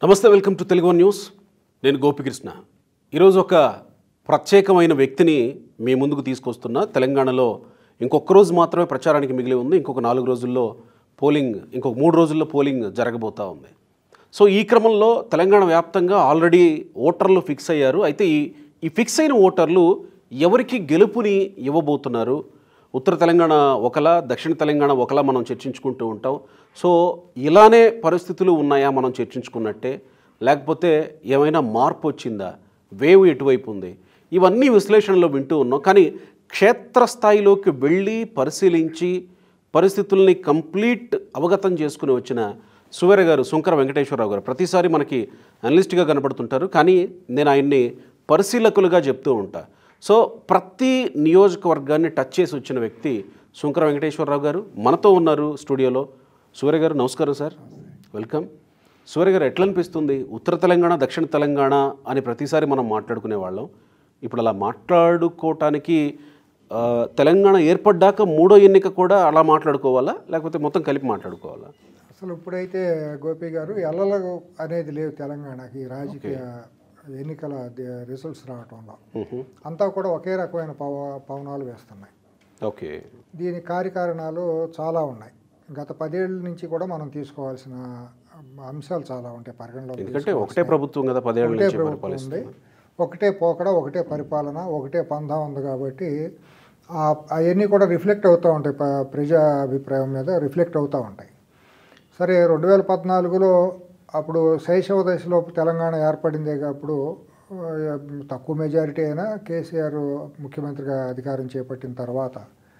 నమస్తే welcome to Telugu one news నేను గోపికృష్ణ ఈరోజు ఒక ప్రత్యేకమైన వ్యక్తిని మీ ముందుకు తీసుకొస్తున్నా తెలంగాణలో ఇంకొక రోజు మాత్రమే ప్రచారానికి మిగిలి ఉంది ఇంకొక నాలుగు రోజుల్లో పోలింగ్ ఇంకొక మూడు రోజుల్లో పోలింగ్ జరగబోతా ఉంది సో ఈ క్రమంలో తెలంగాణ వ్యాప్తంగా ఆల్రెడీ ఓటర్లు ఫిక్స్ అయ్యారు అయితే ఈ ఈ ఫిక్స్ అయిన ఓటర్లు ఎవరికి గెలుపుని ఇవ్వబోతున్నారు ఉత్తర తెలంగాణ ఒకలా దక్షిణ తెలంగాణ ఒకలా మనం చర్చించుకుంటూ ఉంటాం సో ఇలానే పరిస్థితులు ఉన్నాయా మనం చర్చించుకున్నట్టే లేకపోతే ఏమైనా మార్పు వచ్చిందా వేవ్ ఎటువైపు ఉంది ఇవన్నీ విశ్లేషణలో వింటూ ఉన్నాం కానీ క్షేత్రస్థాయిలోకి వెళ్ళి పరిశీలించి పరిస్థితుల్ని కంప్లీట్ అవగతం చేసుకుని వచ్చిన సువేర గారు శంకర వెంకటేశ్వరరావు గారు ప్రతిసారి మనకి అనలిస్ట్గా కనబడుతుంటారు కానీ నేను ఆయన్ని పరిశీలకులుగా చెప్తూ ఉంటా సో ప్రతి నియోజకవర్గాన్ని టచ్ చేసి వచ్చిన వ్యక్తి శంకర వెంకటేశ్వరరావు గారు మనతో ఉన్నారు స్టూడియోలో సూర్య గారు నమస్కారం సార్ వెల్కమ్ సూర్య గారు ఎట్లా అనిపిస్తుంది ఉత్తర తెలంగాణ దక్షిణ తెలంగాణ అని ప్రతిసారి మనం మాట్లాడుకునే వాళ్ళం ఇప్పుడు అలా మాట్లాడుకోవటానికి ఆ, తెలంగాణ ఏర్పడ్డాక మూడో ఎన్నిక కూడా అలా మాట్లాడుకోవాలా లేకపోతే మొత్తం కలిపి మాట్లాడుకోవాలా అసలు ఇప్పుడైతే గోపి గారు ఎల్లలు అనేది లేవు తెలంగాణకి ఈ రాజకీయ ఎన్నికల ది- రిజల్ట్స్ రావటంలో మ్హూ. అంతా కూడా ఒకే రకమైన పవ పవనాలు వేస్తున్నాయి ఓకే దీని కార్యకారణాలు చాలా ఉన్నాయి గత పదేళ్ళ నుంచి కూడా మనం తీసుకోవాల్సిన అంశాలు చాలా ఉంటాయి పరిగణలో ఎందుకంటే ఒకటే ప్రభుత్వం కదా పదేళ్ల ఒకటే నుంచి ప్రభుత్వం పరిపాలిస్తుంది ఉంది ఒకటే పోకడ ఒకటే పరిపాలన ఒకటే పందా ఉంది కాబట్టి ఆ- అవన్నీ కూడా రిఫ్లెక్ట్ అవుతూ ఉంటాయి ప- ప్రజా అభిప్రాయం మీద రిఫ్లెక్ట్ అవుతూ ఉంటాయి సరే రెండు వేల పద్నాలుగులో అప్పుడు శైశవ దశలో తెలంగాణ ఏర్పడిందే అప్పుడు ఆ, తక్కువ మెజారిటీ అయినా కేసీఆర్ ముఖ్యమంత్రిగా అధికారం చేపట్టిన తర్వాత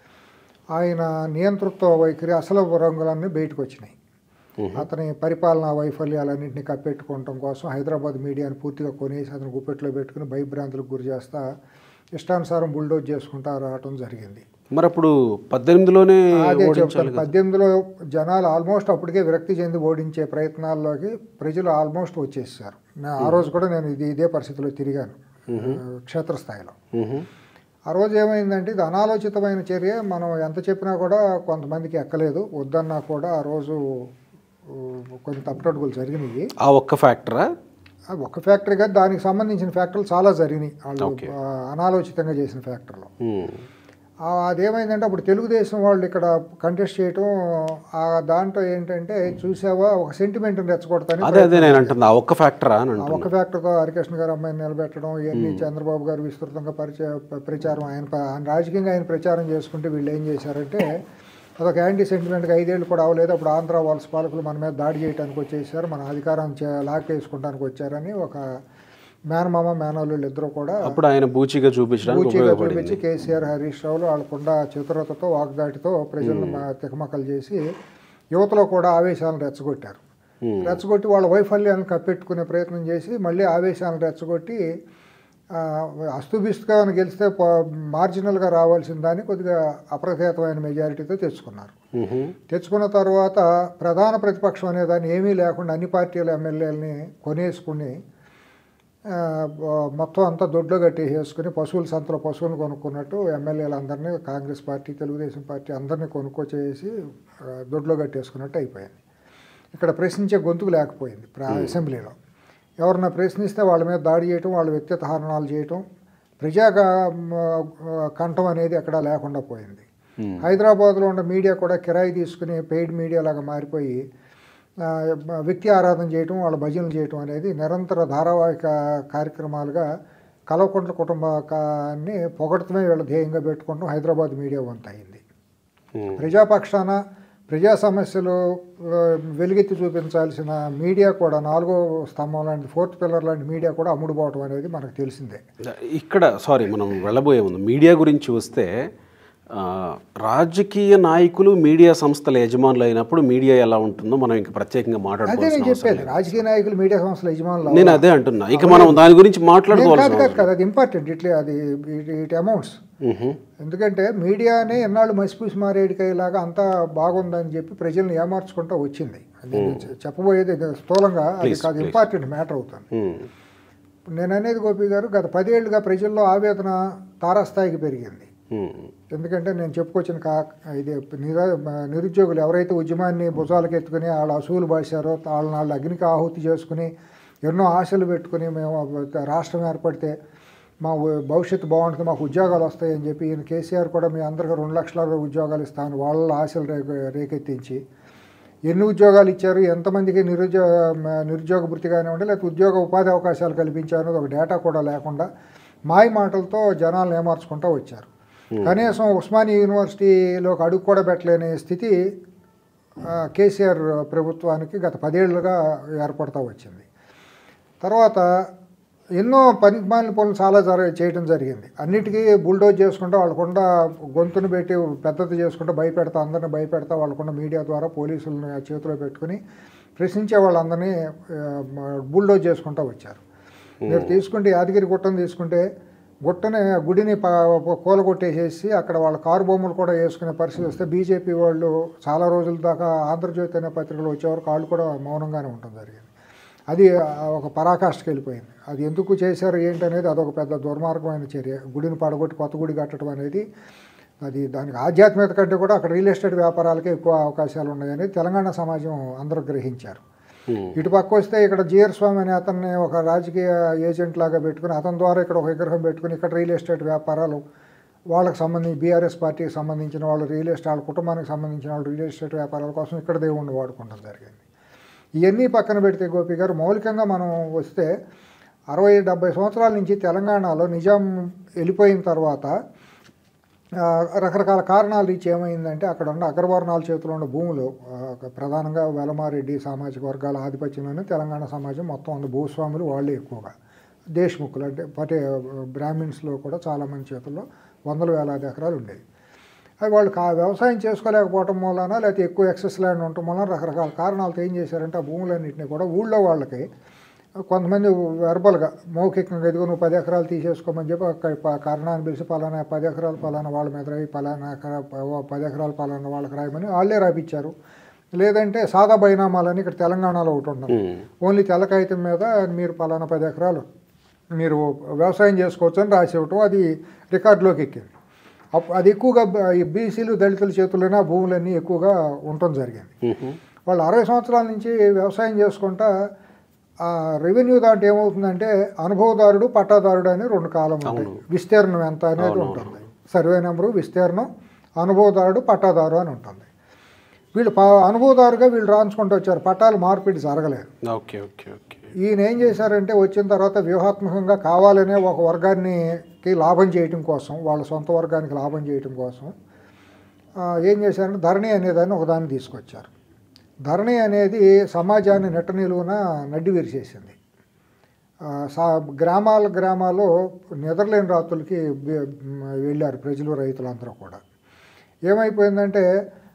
ఆయన నియంతృత్వ వైఖరి అసలు రంగులన్నీ బయటకు వచ్చినాయి అతని పరిపాలనా వైఫల్యాలన్నింటినీ కప్పెట్టుకోవటం కోసం హైదరాబాద్ మీడియాని పూర్తిగా కొనేసి అతను గుప్పెట్లో పెట్టుకుని భయభ్రాంతులకు గురి చేస్తా ఇష్టానుసారం బుల్డోజ్ చేసుకుంటా రావటం జరిగింది మరి అప్పుడు పద్దెనిమిదిలోనే అదే ఓడించాలి చెప్తాను పద్దెనిమిదిలో జనాలు ఆల్మోస్ట్ అప్పటికే విరక్తి చెంది ఓడించే ప్రయత్నాల్లోకి ప్రజలు ఆల్మోస్ట్ వచ్చేసారు నా- ఆ రోజు కూడా నేను ఇది ఇదే పరిస్థితిలో తిరిగాను క్షేత్రస్థాయిలో మ్హూ. ఆ రోజు ఏమైందంటే ఇది అనాలోచితమైన చర్య మనం ఎంత చెప్పినా కూడా కొంతమందికి ఎక్కలేదు వద్దన్నా కూడా ఆ రోజు ఊ, కొన్ని తప్పుటడుగులు జరిగినాయి ఆ ఒక్క ఫ్యాక్టరా అది ఒక ఫ్యాక్టరీ కాదు దానికి సంబంధించిన ఫ్యాక్టరీలు చాలా జరిగినాయి వాళ్ళు Okay. ఆ, అనాలోచితంగా చేసిన ఫ్యాక్టరీలు మ్. ఆ, అదేమైందంటే అప్పుడు తెలుగుదేశం వాళ్ళు ఇక్కడ కంటెస్ట్ చేయటం ఆ దాంట్లో ఏంటంటే చూసావా ఒక సెంటిమెంట్ రెచ్చగొడతాను అదే అదే నేను అంటుంది ఆ ఒక్క ఫ్యాక్టరా అని ఆ అంటున్నా ఒక్క ఫ్యాక్టర్తో హరికృష్ణ గారు అమ్మాయిని నిలబెట్టడం ఇవన్నీ చంద్రబాబు గారు విస్తృతంగా పరిచయ ప- ప్రచారం ఆయన ప- ఆయన రాజకీయంగా ఆయన ప్రచారం చేసుకుంటే వీళ్ళు ఏం చేశారంటే అదొక యాంటీ సెంటిమెంట్గా ఐదేళ్ళు కూడా అవ్వలేదు అప్పుడు ఆంధ్ర వలస పాలకులు మన మీద దాడి చేయడానికి వచ్చేసారు మన అధికారం చే- లాక్కేసుకుంటానికి వచ్చారని ఒక మేనమామ మేనల్లుళ్ళు ఇద్దరు కూడా అప్పుడు ఆయన బూచిగా చూపించడానికి పూచిగా ఉపయోగపడింది చూపించి కేసీఆర్ హరీష్ రావులు వాళ్ళకుండ చతురతతో వాగ్దాటితో ప్రజలను మా- తికమకలు చేసి యువతలో కూడా ఆవేశాలను రెచ్చగొట్టారు మ్. రెచ్చగొట్టి వాళ్ళ వైఫల్యాలను కప్పెట్టుకునే ప్రయత్నం చేసి మళ్ళీ ఆవేశాలను రెచ్చగొట్టి ఆ, అస్తుబిస్తుగా గెలిస్తే ప- మార్జినల్గా రావాల్సిన దాన్ని కొద్దిగా అప్రతిహతమైన మెజారిటీతో తెచ్చుకున్నారు మ్హూ. తెచ్చుకున్న తర్వాత ప్రధాన ప్రతిపక్షం అనే దాన్ని ఏమీ లేకుండా అన్ని పార్టీల ఎమ్మెల్యేలని కొనేసుకుని ఆ, మొత్తం అంతా దొడ్లో కట్టేసేసుకుని పశువుల సంతలో పశువులు కొనుక్కున్నట్టు ఎమ్మెల్యేలు అందరినీ కాంగ్రెస్ పార్టీ తెలుగుదేశం పార్టీ అందరినీ కొనుక్కొచ్చేసి ఆ, దొడ్లో కట్టేసుకున్నట్టు అయిపోయింది ఇక్కడ ప్రశ్నించే గొంతుకు లేకపోయింది ప్ర- అసెంబ్లీలో ఎవరన్నా ప్రశ్నిస్తే వాళ్ళ మీద దాడి చేయటం వాళ్ళ వ్యక్తిగత హరణాలు చేయటం ప్రజా క- కంఠం అనేది ఎక్కడా లేకుండా పోయింది మ్. హైదరాబాద్లో ఉన్న మీడియా కూడా కిరాయి తీసుకుని పెయిడ్ మీడియా లాగా మారిపోయి ఆ, వ్యక్తి ఆరాధన చేయటం వాళ్ళ భజనలు చేయటం అనేది నిరంతర ధారావాహిక కార్యక్రమాలుగా కలవకుంట్ల కుటుంబాన్ని పొగడతమే వీళ్ళ ధ్యేయంగా పెట్టుకుంటాం హైదరాబాద్ మీడియా వంతయింది మ్. ప్రజాపక్షాన ప్రజా సమస్యలు ఆ, వెలుగెత్తి చూపించాల్సిన మీడియా కూడా నాలుగో స్తంభం లాంటి ఫోర్త్ పిల్లర్ లాంటి మీడియా కూడా అమ్ముడుపోవటం అనేది మనకు తెలిసిందే ఇక్కడ సారీ మనం వెళ్ళబోయే ముందు మీడియా గురించి వస్తే ఆ, రాజకీయ నాయకులు మీడియా సంస్థల యజమానులు అయినప్పుడు మీడియా ఎలా ఉంటుందో మనం ఇంకా ప్రత్యేకంగా అదే మాట్లాడుకోవాల్సిన నేను అవసరం చెప్పేది రాజకీయ నాయకులు మీడియా సంస్థల యజమానులు నేను అదే అంటున్నా ఇక మనం దాని గురించి నేను మాట్లాడుకోవాల్సిన కాదు కాదు కాదు అది ఇంపార్టెంట్ ఇట్లే అది ఇట్ అమౌంట్స్ మ్హూ. ఎందుకంటే మీడియానే ఎన్నాళ్ళు మసిపూసి మారేడికాయలాగా అంతా బాగుందని చెప్పి ప్రజల్ని ఏమార్చుకుంటూ వచ్చింది అది నేను చె- చెప్పబోయేది ఇది స్థూలంగా అది కాదు ఇంపార్టెంట్ మ్యాటర్ అవుతుంది మ్. ఇప్పుడు నేను అనేది గోపి గారు గత పదేళ్లుగా ప్రజల్లో ఆవేదన తారాస్థాయికి పెరిగింది ఉమ్. ఎందుకంటే నేను చెప్పుకొచ్చిన కా ఇది నిరా నిరుద్యోగులు ఎవరైతే ఉద్యమాన్ని భుజాలకు ఎత్తుకుని వాళ్ళ అసూలు బాసారో వాళ్ళని వాళ్ళు అగ్నికి ఆహుతి చేసుకుని ఎన్నో ఆశలు పెట్టుకుని మేము రాష్ట్రం ఏర్పడితే మా ఉ- భవిష్యత్తు బాగుంటుంది మాకు ఉద్యోగాలు వస్తాయని చెప్పి ఈయన కేసీఆర్ కూడా మీ అందరికీ రెండు లక్షల ఉద్యోగాలు ఇస్తామని వాళ్ళ ఆశలు రేకె రేకెత్తించి ఎన్ని ఉద్యోగాలు ఇచ్చారు ఎంతమందికి నిరుద్యోగ నిరుద్యోగ భృతి కానివ్వండి లేకపోతే ఉద్యోగ ఉపాధి అవకాశాలు కల్పించారు అనేది ఒక డేటా కూడా లేకుండా మాయ మాటలతో జనాలను ఏమార్చుకుంటూ వచ్చారు కనీసం ఉస్మానియా యూనివర్సిటీలోకి అడుగు కూడా పెట్టలేని స్థితి ఆ, కేసీఆర్ ప్రభుత్వానికి గత పదేళ్లుగా ఏర్పడుతూ వచ్చింది తర్వాత ఎన్నో పనికిమాలిన పనులు చాలా జర చేయడం జరిగింది అన్నిటికీ బుల్డోజ్ చేసుకుంటూ వాళ్ళకుండా గొంతును పెట్టి పెద్దది చేసుకుంటూ భయపెడతా అందరిని భయపెడతా వాళ్ళకుండా మీడియా ద్వారా పోలీసులను చేతిలో పెట్టుకుని ప్రశ్నించే వాళ్ళందరినీ బుల్డోజ్ చేసుకుంటూ వచ్చారు మీరు తీసుకుంటే యాదగిరి గుట్టను తీసుకుంటే గుట్టని గుడిని ప- కూలగొట్టేసేసి అక్కడ వాళ్ళ కారు బొమ్మలు కూడా వేసుకునే పరిస్థితి వస్తే బీజేపీ వాళ్ళు చాలా రోజుల దాకా ఆంధ్రజ్యోతి అనే పత్రికలు వచ్చేవరకు వాళ్ళు కూడా మౌనంగానే ఉండడం జరిగింది అది ఆ, ఒక పరాకాష్ఠకి వెళ్ళిపోయింది అది ఎందుకు చేశారు ఏంటనేది అదొక పెద్ద దుర్మార్గమైన చర్య గుడిని పడగొట్టి కొత్త గుడి కట్టడం అనేది అది దానికి ఆధ్యాత్మికత కంటే కూడా అక్కడ రియల్ ఎస్టేట్ వ్యాపారాలకే ఎక్కువ అవకాశాలు ఉన్నాయని తెలంగాణ సమాజం అందరూ గ్రహించారు ఉమ్. ఇటు పక్క వస్తే ఇక్కడ జిఆర్ స్వామి అనే అతన్ని ఒక రాజకీయ ఏజెంట్ లాగా పెట్టుకుని అతని ద్వారా ఇక్కడ ఒక విగ్రహం పెట్టుకుని ఇక్కడ రియల్ ఎస్టేట్ వ్యాపారాలు వాళ్ళకి సంబంధించి బీఆర్ఎస్ పార్టీకి సంబంధించిన వాళ్ళు రియల్ ఎస్టేట్ వాళ్ళ కుటుంబానికి సంబంధించిన వాళ్ళు రియల్ ఎస్టేట్ వ్యాపారాల కోసం ఇక్కడ దేవుణ్ణి వాడుకోవడం జరిగింది ఇవన్నీ పక్కన పెడితే గోపి గారు మౌలికంగా మనం వస్తే అరవై డెబ్బై సంవత్సరాల నుంచి తెలంగాణలో నిజాం వెళ్ళిపోయిన తర్వాత ఆ, రకరకాల కారణాలు ఇచ్చి ఏమైందంటే అక్కడ ఉన్న అగ్రవర్ణాల చేతిలో ఉన్న భూములు ఆ, ప్రధానంగా వెలమారెడ్డి సామాజిక వర్గాల ఆధిపత్యంలోనే తెలంగాణ సమాజం మొత్తం ఉన్న భూస్వాములు వాళ్ళే ఎక్కువగా దేశ్ముఖులు అంటే పటే బ్రాహ్మిన్స్లో కూడా చాలామంది చేతుల్లో వందల వేలాది ఎకరాలు ఉండేవి అవి వాళ్ళు కా వ్యవసాయం చేసుకోలేకపోవటం మూలన లేకపోతే ఎక్కువ ఎక్సెస్ ల్యాండ్ ఉండటం వలన రకరకాల కారణాలతో ఏం చేశారంటే ఆ భూములన్నింటినీ కూడా ఊళ్ళో వాళ్ళకి కొంతమంది వెర్బల్గా మౌఖికంగా ఎదుగు నువ్వు పది ఎకరాలు తీసేసుకోమని చెప్పి ఒక ప- కారణాన్ని పిలిచి పలానా పది ఎకరాలు పలానా వాళ్ళ మీద రాయి పలానా ఎకరా ప- పది ఎకరాలు పలానా వాళ్ళకి రాయమని వాళ్ళే రాపిచ్చారు లేదంటే సాదా బైనామాలని ఇక్కడ తెలంగాణలో ఒకటి ఉంటుంది ఉమ్. ఓన్లీ తెల్ల కాగితం మీద మీరు పలానా పది ఎకరాలు మీరు వ్యవసాయం చేసుకోవచ్చు అని రాసి ఇవ్వటం అది రికార్డులోకి ఎక్కింది అప్- అది ఎక్కువగా బ- ఈ బీసీలు దళితుల చేతుల్లోనే ఆ భూములన్నీ ఎక్కువగా ఉండటం జరిగింది ఉహు. వాళ్ళు అరవై సంవత్సరాల నుంచి వ్యవసాయం చేసుకుంటా ఆ రెవెన్యూ దాంట్లో ఏమవుతుందంటే అనుభవదారుడు పట్టాదారుడు అని రెండు కాలం ఉంటాయి విస్తీర్ణం ఎంత అనేది ఉంటుంది సర్వే నెంబరు విస్తీర్ణం అనుభవదారుడు పట్టాదారు అని ఉంటుంది వీళ్ళు ప- అనుభవదారుగా వీళ్ళు రాయించుకుంటూ వచ్చారు పట్టాలు మార్పిడి జరగలేదు ఓకే ఓకే ఓకే ఈయన ఏం చేశారంటే వచ్చిన తర్వాత వ్యూహాత్మకంగా కావాలనే ఒక వర్గానికి లాభం చేయటం కోసం వాళ్ళ సొంత వర్గానికి లాభం చేయటం కోసం ఆ, ఏం చేశారంటే ధరణి అనేదాన్ని ఒకదాన్ని తీసుకొచ్చారు ధరణి అనేది సమాజాన్ని నెట్ట నిలువున నడ్డి విరిచేసింది ఆ, సా గ్రామాల గ్రామాల్లో నిద్రలేని రాత్రులకి బె- వెళ్ళారు ప్రజలు రైతులందరూ కూడా ఏమైపోయిందంటే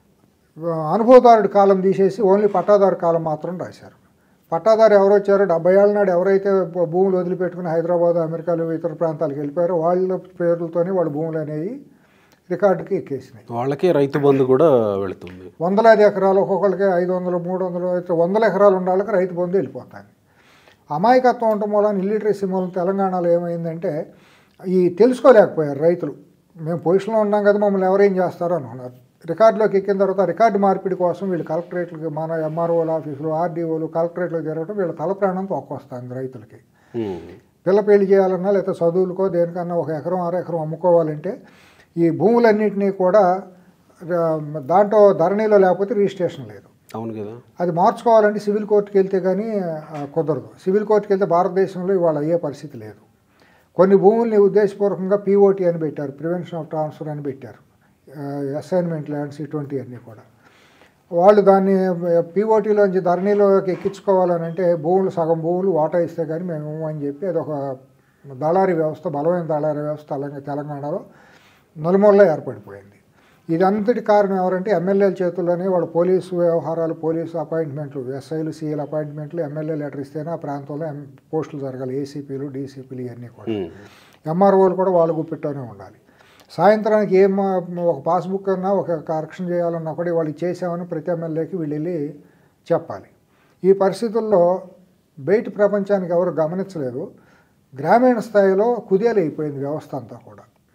ఆ, అనుభవదారుడి కాలం తీసేసి ఓన్లీ పట్టాదారు కాలం మాత్రం రాశారు పట్టాదారు ఎవరు వచ్చారో డెబ్బై ఏళ్ళ నాడు ఎవరైతే భూ- భూములు వదిలిపెట్టుకుని హైదరాబాద్ అమెరికాలు ఇతర ప్రాంతాలకు వెళ్ళిపోయారో వాళ్ళ పేర్లతోనే వాళ్ళ భూములు అనేవి రికార్డుకి ఎక్కేసినాయి వాళ్ళకే రైతు బంధు కూడా వెళుతుంది వందలాది ఎకరాలు ఒక్కొక్కరికి ఐదు వందలు మూడు వందలు అయితే వందల ఎకరాలు ఉండే వాళ్ళకి రైతు బంధు వెళ్ళిపోతాయి అమాయకత్వం ఉండటం మూలన ఇల్లిటరసీ మూలం తెలంగాణలో ఏమైందంటే ఈ తెలుసుకోలేకపోయారు రైతులు మేము పొజిషన్లో ఉన్నాం కదా మమ్మల్ని ఎవరేం చేస్తారో అనుకున్నారు రికార్డులోకి ఎక్కిన తర్వాత రికార్డు మార్పిడి కోసం వీళ్ళు కలెక్టరేట్లకి మన ఎంఆర్ఓల ఆఫీసులు ఆర్డీఓలు కలెక్టరేట్లు తిరగడం వీళ్ళ తల ప్రాణం తొక్కొస్తుంది రైతులకి ఉమ్. పిల్ల పెళ్లి చేయాలన్నా లేకపోతే చదువులకో దేనికన్నా ఒక ఎకరం అర ఎకరం అమ్ముకోవాలంటే ఈ భూములన్నింటినీ కూడా ఆ, దాంట్లో ధరణిలో లేకపోతే రిజిస్ట్రేషన్ లేదు అవును కదా అది మార్చుకోవాలంటే సివిల్ కోర్టుకి వెళ్తే కానీ ఆ, కుదరదు సివిల్ కోర్టుకి వెళ్తే భారతదేశంలో ఇవాళ అయ్యే పరిస్థితి లేదు కొన్ని భూముల్ని ఉద్దేశపూర్వకంగా పీఓటీ అని పెట్టారు ప్రివెన్షన్ ఆఫ్ ట్రాన్స్ఫర్ అని పెట్టారు అసైన్మెంట్ ల్యాండ్స్ ఇటువంటివన్నీ కూడా వాళ్ళు దాన్ని పీఓటీలోంచి ధరణిలోకి ఎక్కించుకోవాలని అంటే భూములు సగం భూములు వాటా ఇస్తే కానీ మేము ఇవ్వము అని చెప్పి అదొక దళారీ వ్యవస్థ బలమైన దళారీ వ్యవస్థ తెలంగాణ తెలంగాణలో నలుమూలలో ఏర్పడిపోయింది ఇదంతటి కారణం ఎవరంటే ఎమ్మెల్యేల చేతుల్లోనే వాళ్ళు పోలీసు వ్యవహారాలు పోలీసు అపాయింట్మెంట్లు ఎస్ఐలు సిఐలు అపాయింట్మెంట్లు ఎమ్మెల్యే లెటర్ ఇస్తేనే ఆ ప్రాంతంలో ఎం పోస్టులు జరగాలి ఏసీపీలు డీసీపీలు ఇవన్నీ కూడా ఉమ్. ఎంఆర్ఓలు కూడా వాళ్ళు గుప్పిట్లోనే ఉండాలి సాయంత్రానికి ఏం మా- ఒక పాస్బుక్ అన్నా ఒక కరెక్షన్ చేయాలన్నా కూడా వాళ్ళు చేసామని ప్రతి ఎమ్మెల్యేకి వీళ్ళు వెళ్ళి చెప్పాలి ఈ పరిస్థితుల్లో బయటి ప్రపంచానికి ఎవరు గమనించలేదు గ్రామీణ స్థాయిలో కుదేలైపోయింది వ్యవస్థ అంతా కూడా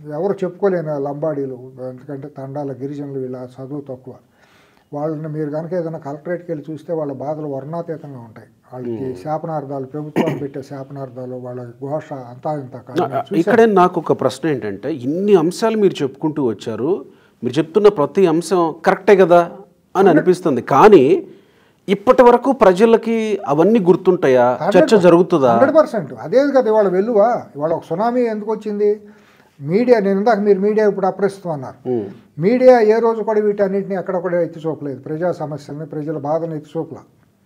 ఎవరు చెప్పుకోలేని లంబాడీలు ఎందుకంటే తండాల గిరిజనులు వీళ్ళ చదువు తక్కువ వాళ్ళని మీరు కనుక ఏదైనా కలెక్టరేట్కి వెళ్ళి చూస్తే వాళ్ళ బాధలు వర్ణాతీతంగా ఉంటాయి వాళ్ళకి శాపనార్థాలు ప్రభుత్వాలు పెట్టే శాపనార్థాలు వాళ్ళ ఘోష అంతా ఇంత కాదు. నేను చూశాను. ఇక్కడే నాకు ఒక ప్రశ్న ఏంటంటే ఇన్ని అంశాలు మీరు చెప్పుకుంటూ వచ్చారు మీరు చెప్తున్న ప్రతి అంశం కరెక్టే కదా అని అనిపిస్తుంది కానీ ఇప్పటి వరకు ప్రజలకి అవన్నీ గుర్తుంటాయా చర్చ జరుగుతుందా హండ్రెడ్ పర్సెంట్ అదే కదా ఇవాళ వెలువా ఇవాళ ఒక సునామీ ఎందుకు వచ్చింది మీడియా నేను ఇందాక మీరు మీడియా ఇప్పుడు అప్రస్తుతం అన్నారు ఉమ్, మీడియా ఏ రోజు కూడా వీటన్నిటిని ఎక్కడ కూడా ఎత్తి చూపలేదు ప్రజా సమస్యల్ని ప్రజల బాధను ఎత్తి చూపలా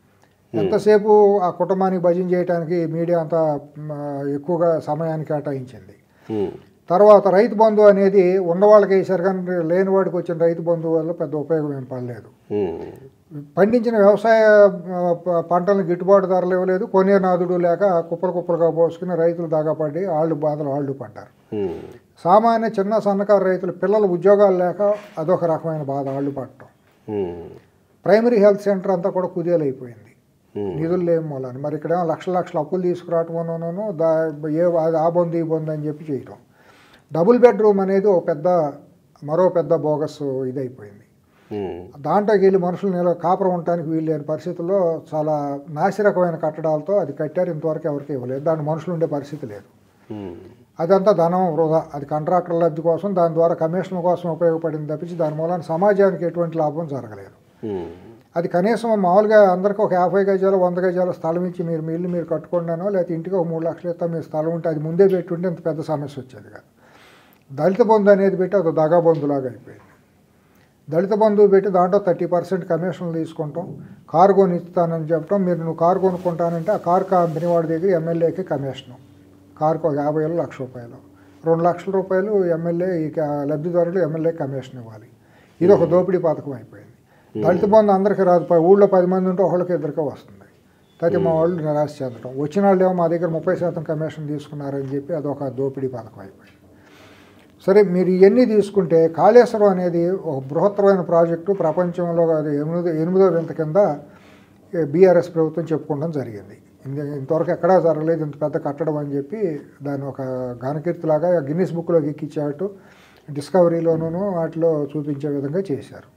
ఎంతసేపు ఆ కుటుంబానికి భజన చేయడానికి మీడియా అంత మ, ఎక్కువగా సమయాన్ని కేటాయించింది ఉమ్, తర్వాత రైతు బంధు అనేది ఉన్నవాళ్ళకి వేశారు కానీ లేని వాడికి వచ్చిన రైతు బంధు వల్ల పెద్ద ఉపయోగం ఏం పడలేదు ఉమ్, పండించిన వ్యవసాయ ఆ, ప- పంటలను గిట్టుబాటు ధరలు ఇవ్వలేదు కొనే నాదుడు లేక కుప్పలు కుప్పలుగా పోసుకుని రైతులు దాగాపడి వాళ్ళు బాధలు వాళ్ళు పడ్డారు ఉమ్, సామాన్య చిన్న సన్నకారు రైతులు పిల్లలు ఉద్యోగాలు లేక అదొక రకమైన బాధ వాళ్ళు పడటం ఉమ్, ప్రైమరీ హెల్త్ సెంటర్ అంతా కూడా కుదేలైపోయింది ఉమ్, నిధులు లేని మూలాన్ని మరి ఇక్కడ లక్షల లక్షల అప్పులు తీసుకురావటం దా ఏ అది ఆ బొంది ఈ బొంది అని చెప్పి చేయటం డబుల్ బెడ్రూమ్ అనేది ఒక పెద్ద మరో పెద్ద బోగస్ ఇదైపోయింది ఉమ్, దాంట్లోకి వెళ్ళి మనుషులు నిల కాపురం ఉండటానికి వీలు లేని పరిస్థితుల్లో చాలా నాసిరకమైన కట్టడాలతో అది కట్టారు ఇంతవరకు ఎవరికి ఇవ్వలేదు దాని మనుషులు ఉండే పరిస్థితి లేదు ఉమ్, అదంతా ధనం వృధా అది కాంట్రాక్టర్ లబ్ధి కోసం దాని ద్వారా కమిషన్ కోసం ఉపయోగపడింది తప్పించి దాని మూలాన సమాజానికి ఎటువంటి లాభం జరగలేదు ఉమ్, అది కనీసం మామూలుగా అందరికీ ఒక యాభై గజాలు వంద గజాల స్థలం ఇచ్చి మీరు మీ ఇల్లు మీరు కట్టుకున్నానో లేకపోతే ఇంటికి ఒక మూడు లక్షలు ఇస్తాం మీ స్థలం ఉంటే అది ముందే పెట్టుంటే ఇంత పెద్ద సమస్య వచ్చేది కాదు దళిత బంధు అనేది పెట్టి అది దగా బంధులాగా అయిపోయింది దళిత బంధువు పెట్టి దాంట్లో థర్టీ పర్సెంట్ కమిషన్లు తీసుకుంటాం కారు కొని ఇస్తానని చెప్పడం మీరు నువ్వు కారు కొనుక్కుంటానంటే ఆ కారు కంపెనీ వాడి దగ్గర ఎమ్మెల్యేకి కమిషను కారుకు ఒక యాభై వేలు లక్ష రూపాయలు రెండు లక్షల రూపాయలు ఎమ్మెల్యే ఈ క- లబ్ధిదారులు ఎమ్మెల్యే కమిషన్ ఇవ్వాలి ఇది ఒక దోపిడీ పథకం అయిపోయింది దళిత బంధు అందరికీ రాదు ప- ఊళ్ళో పది మంది ఉంటే ఒకళ్ళకి ఇద్దరికే వస్తుంది అయితే మా వాళ్ళు నిరాశ చెందడం వచ్చిన వాళ్ళు ఏమో మా దగ్గర ముప్పై శాతం కమిషన్ తీసుకున్నారని చెప్పి అదొక దోపిడీ పథకం అయిపోయింది సరే మీరు ఇవన్నీ తీసుకుంటే కాళేశ్వరం అనేది ఒక బృహత్తరమైన ప్రాజెక్టు ప్రపంచంలో అది ఎనిమిదో ఎనిమిదో వింత కింద బీఆర్ఎస్ ప్రభుత్వం చెప్పుకోవడం జరిగింది ఇంత- ఇంతవరకు ఎక్కడా జరగలేదు ఇంత పెద్ద కట్టడం అని చెప్పి దాన్ని ఒక ఘనకీర్తిలాగా గిన్నిస్ బుక్లోకి ఎక్కించాటు డిస్కవరీలోనూ వాటిలో చూపించే విధంగా చేశారు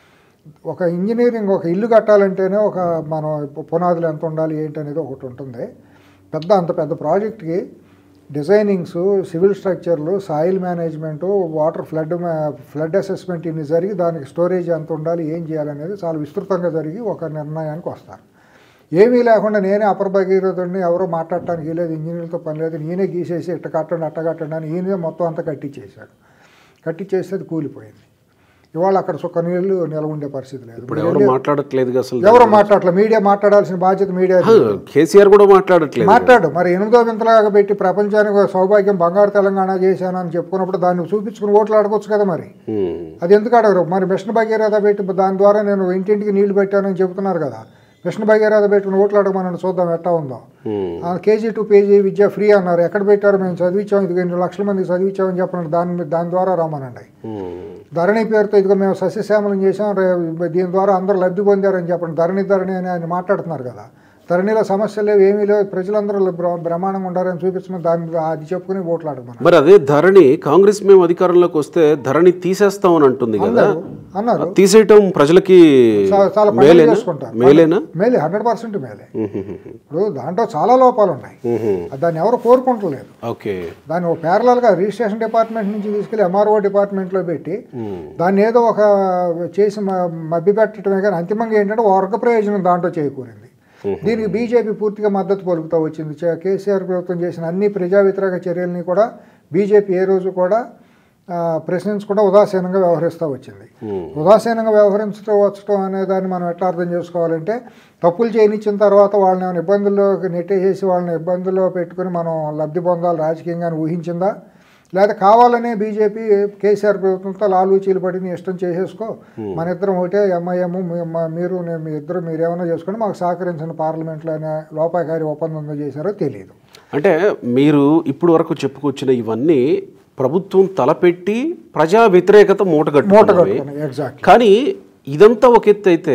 ఒక ఇంజనీరింగ్ ఒక ఇల్లు కట్టాలంటేనే ఒక మనం పునాదులు ఎంత ఉండాలి ఏంటి అనేది ఒకటి ఉంటుంది పెద్ద అంత పెద్ద ప్రాజెక్ట్కి డిజైనింగ్స్ సివిల్ స్ట్రక్చర్లు soil management water flood flood assessment ఇన్ని జరిగి దానికి స్టోరేజ్ ఎంత ఉండాలి ఏం చేయాలనేది చాలా విస్తృతంగా జరిగి ఒక నిర్ణయానికి వస్తారు ఏమీ లేకుండా నేనే అపర భగీరథుడిని ఎవరో మాట్లాడటానికి లేదు ఇంజనీర్లతో పని లేదు నేనే గీసేసి ఇట్ట కట్టండి అట్ట కట్టండి అని ఈయనే మొత్తం అంతా కట్టించేశాడు కట్టించేస్తే అది కూలిపోయింది ఇవాళ అక్కడ సుక్క నీళ్ళు నిలవ ఉండే పరిస్థితి లేదు ఇప్పుడు ఎవరు మాట్లాడట్లేదు అసలు ఎవరు మాట్లాడలే మీడియా మాట్లాడాల్సిన బాధ్యత మీడియా హ, కేసీఆర్ కూడా మాట్లాడట్లేదు మాట్లాడు మరి ఎనిమిదో వింతలాగా పెట్టి ప్రపంచానికి ఒక సౌభాగ్యం బంగారు తెలంగాణ చేశాను అని చెప్పుకున్నప్పుడు దాన్ని చూపించుకుని ఓట్లు ఆడుకోవచ్చు కదా మరి ఉమ్, అది ఎందుకు అడగరు మరి మిషన్ భగీరథ పెట్టి దాని ద్వారా నేను ఇంటింటికి నీళ్లు పెట్టానని చెబుతున్నారు కదా మిషన్ భగీరథ పెట్టుకుని ఓట్లు అడగమని చూద్దాం ఎట్టా ఉందో ఉమ్, ఆ కేజీ టు పేజీ విద్య ఫ్రీ అన్నారు ఎక్కడ పెట్టారు మేము చదివించాం ఇది ఎన్ని లక్షల మందికి చదివించామని చెప్పండి దాని మీద- దాని ద్వారా రమ్మనండి ఉమ్, ధరణి పేరుతో ఇదిగో మేము సస్యశ్యామలం చేసాం రే- దీని ద్వారా అందరూ లబ్ధి పొందారని చెప్పండి ధరణి ధరణి అని ఆయన మాట్లాడుతున్నారు కదా ధరణిలో సమస్యలు లేవు ఏమీ లేవు ప్రజలందరూ బ్ర- బ్రహ్మాండంగా ఉండారని చూపించమని దాని అది చెప్పుకుని ఓట్లు ఆడమన్నారు మరి అదే ధరణి కాంగ్రెస్ మేము అధికారంలోకి వస్తే ధరణి తీసేస్తామని అంటుంది కదా అన్నారు తీసేయటం ప్రజలకి చాలా- చాలా పనులు మేలేనా చేసుకుంటారు మేలేనా మేలే హండ్రెడ్ పర్సెంట్ మేలే ఉహుహుహు. ఇప్పుడు దాంట్లో చాలా లోపాలు ఉన్నాయి ఉహు. దాన్ని ఎవరు కోరుకుంటలేదు ఓకే దాన్ని ఒక ప్యారలల్గా రిజిస్ట్రేషన్ డిపార్ట్మెంట్ నుంచి తీసుకెళ్లి ఎంఆర్ఓ డిపార్ట్మెంట్లో పెట్టి ఉమ్, దాన్ని ఏదో ఒక చేసి మ- మభ్యపెట్టడమే కానీ అంతిమంగా ఏంటంటే వర్గ ప్రయోజనం దాంట్లో చేకూరింది దీనికి బీజేపీ పూర్తిగా మద్దతు పలుకుతూ వచ్చింది చే- కేసీఆర్ ప్రభుత్వం చేసిన అన్ని ప్రజా వ్యతిరేక చర్యల్ని కూడా బీజేపీ ఏ రోజు కూడా ఆ, ప్రశ్నించకుండా ఉదాసీనంగా వ్యవహరిస్తూ వచ్చింది ఉమ్, ఉదాసీనంగా వ్యవహరించడం వచ్చడం అనే దాన్ని మనం ఎట్లా అర్థం చేసుకోవాలంటే తప్పులు చేయనిచ్చిన తర్వాత వాళ్ళని ఏమైనా ఇబ్బందుల్లోకి నెట్టేసేసి వాళ్ళని ఇబ్బందుల్లో పెట్టుకుని మనం లబ్ధి పొందాలి రాజకీయంగా అని ఊహించిందా లేదా కావాలనే బీజేపీ కేసీఆర్ ప్రభుత్వంతో లాలూచీలు పడి నీ ఇష్టం చేసేసుకో మన ఇద్దరం ఒకటే ఎంఐఎం మీరు నేను మీ ఇద్దరు మీరు ఏమైనా చేసుకుని మాకు సహకరించిన పార్లమెంట్లో అనే లోపాయకారి ఒప్పందం చేశారో తెలియదు అంటే మీరు ఇప్పుడు వరకు చెప్పుకొచ్చిన ఇవన్నీ ప్రభుత్వం తలపెట్టి ప్రజా వ్యతిరేకత మూట మూటగట్టుకున్నవి కట్టుకుని ఎగ్జాక్ట్ కానీ ఇదంతా ఒక ఎత్తు అయితే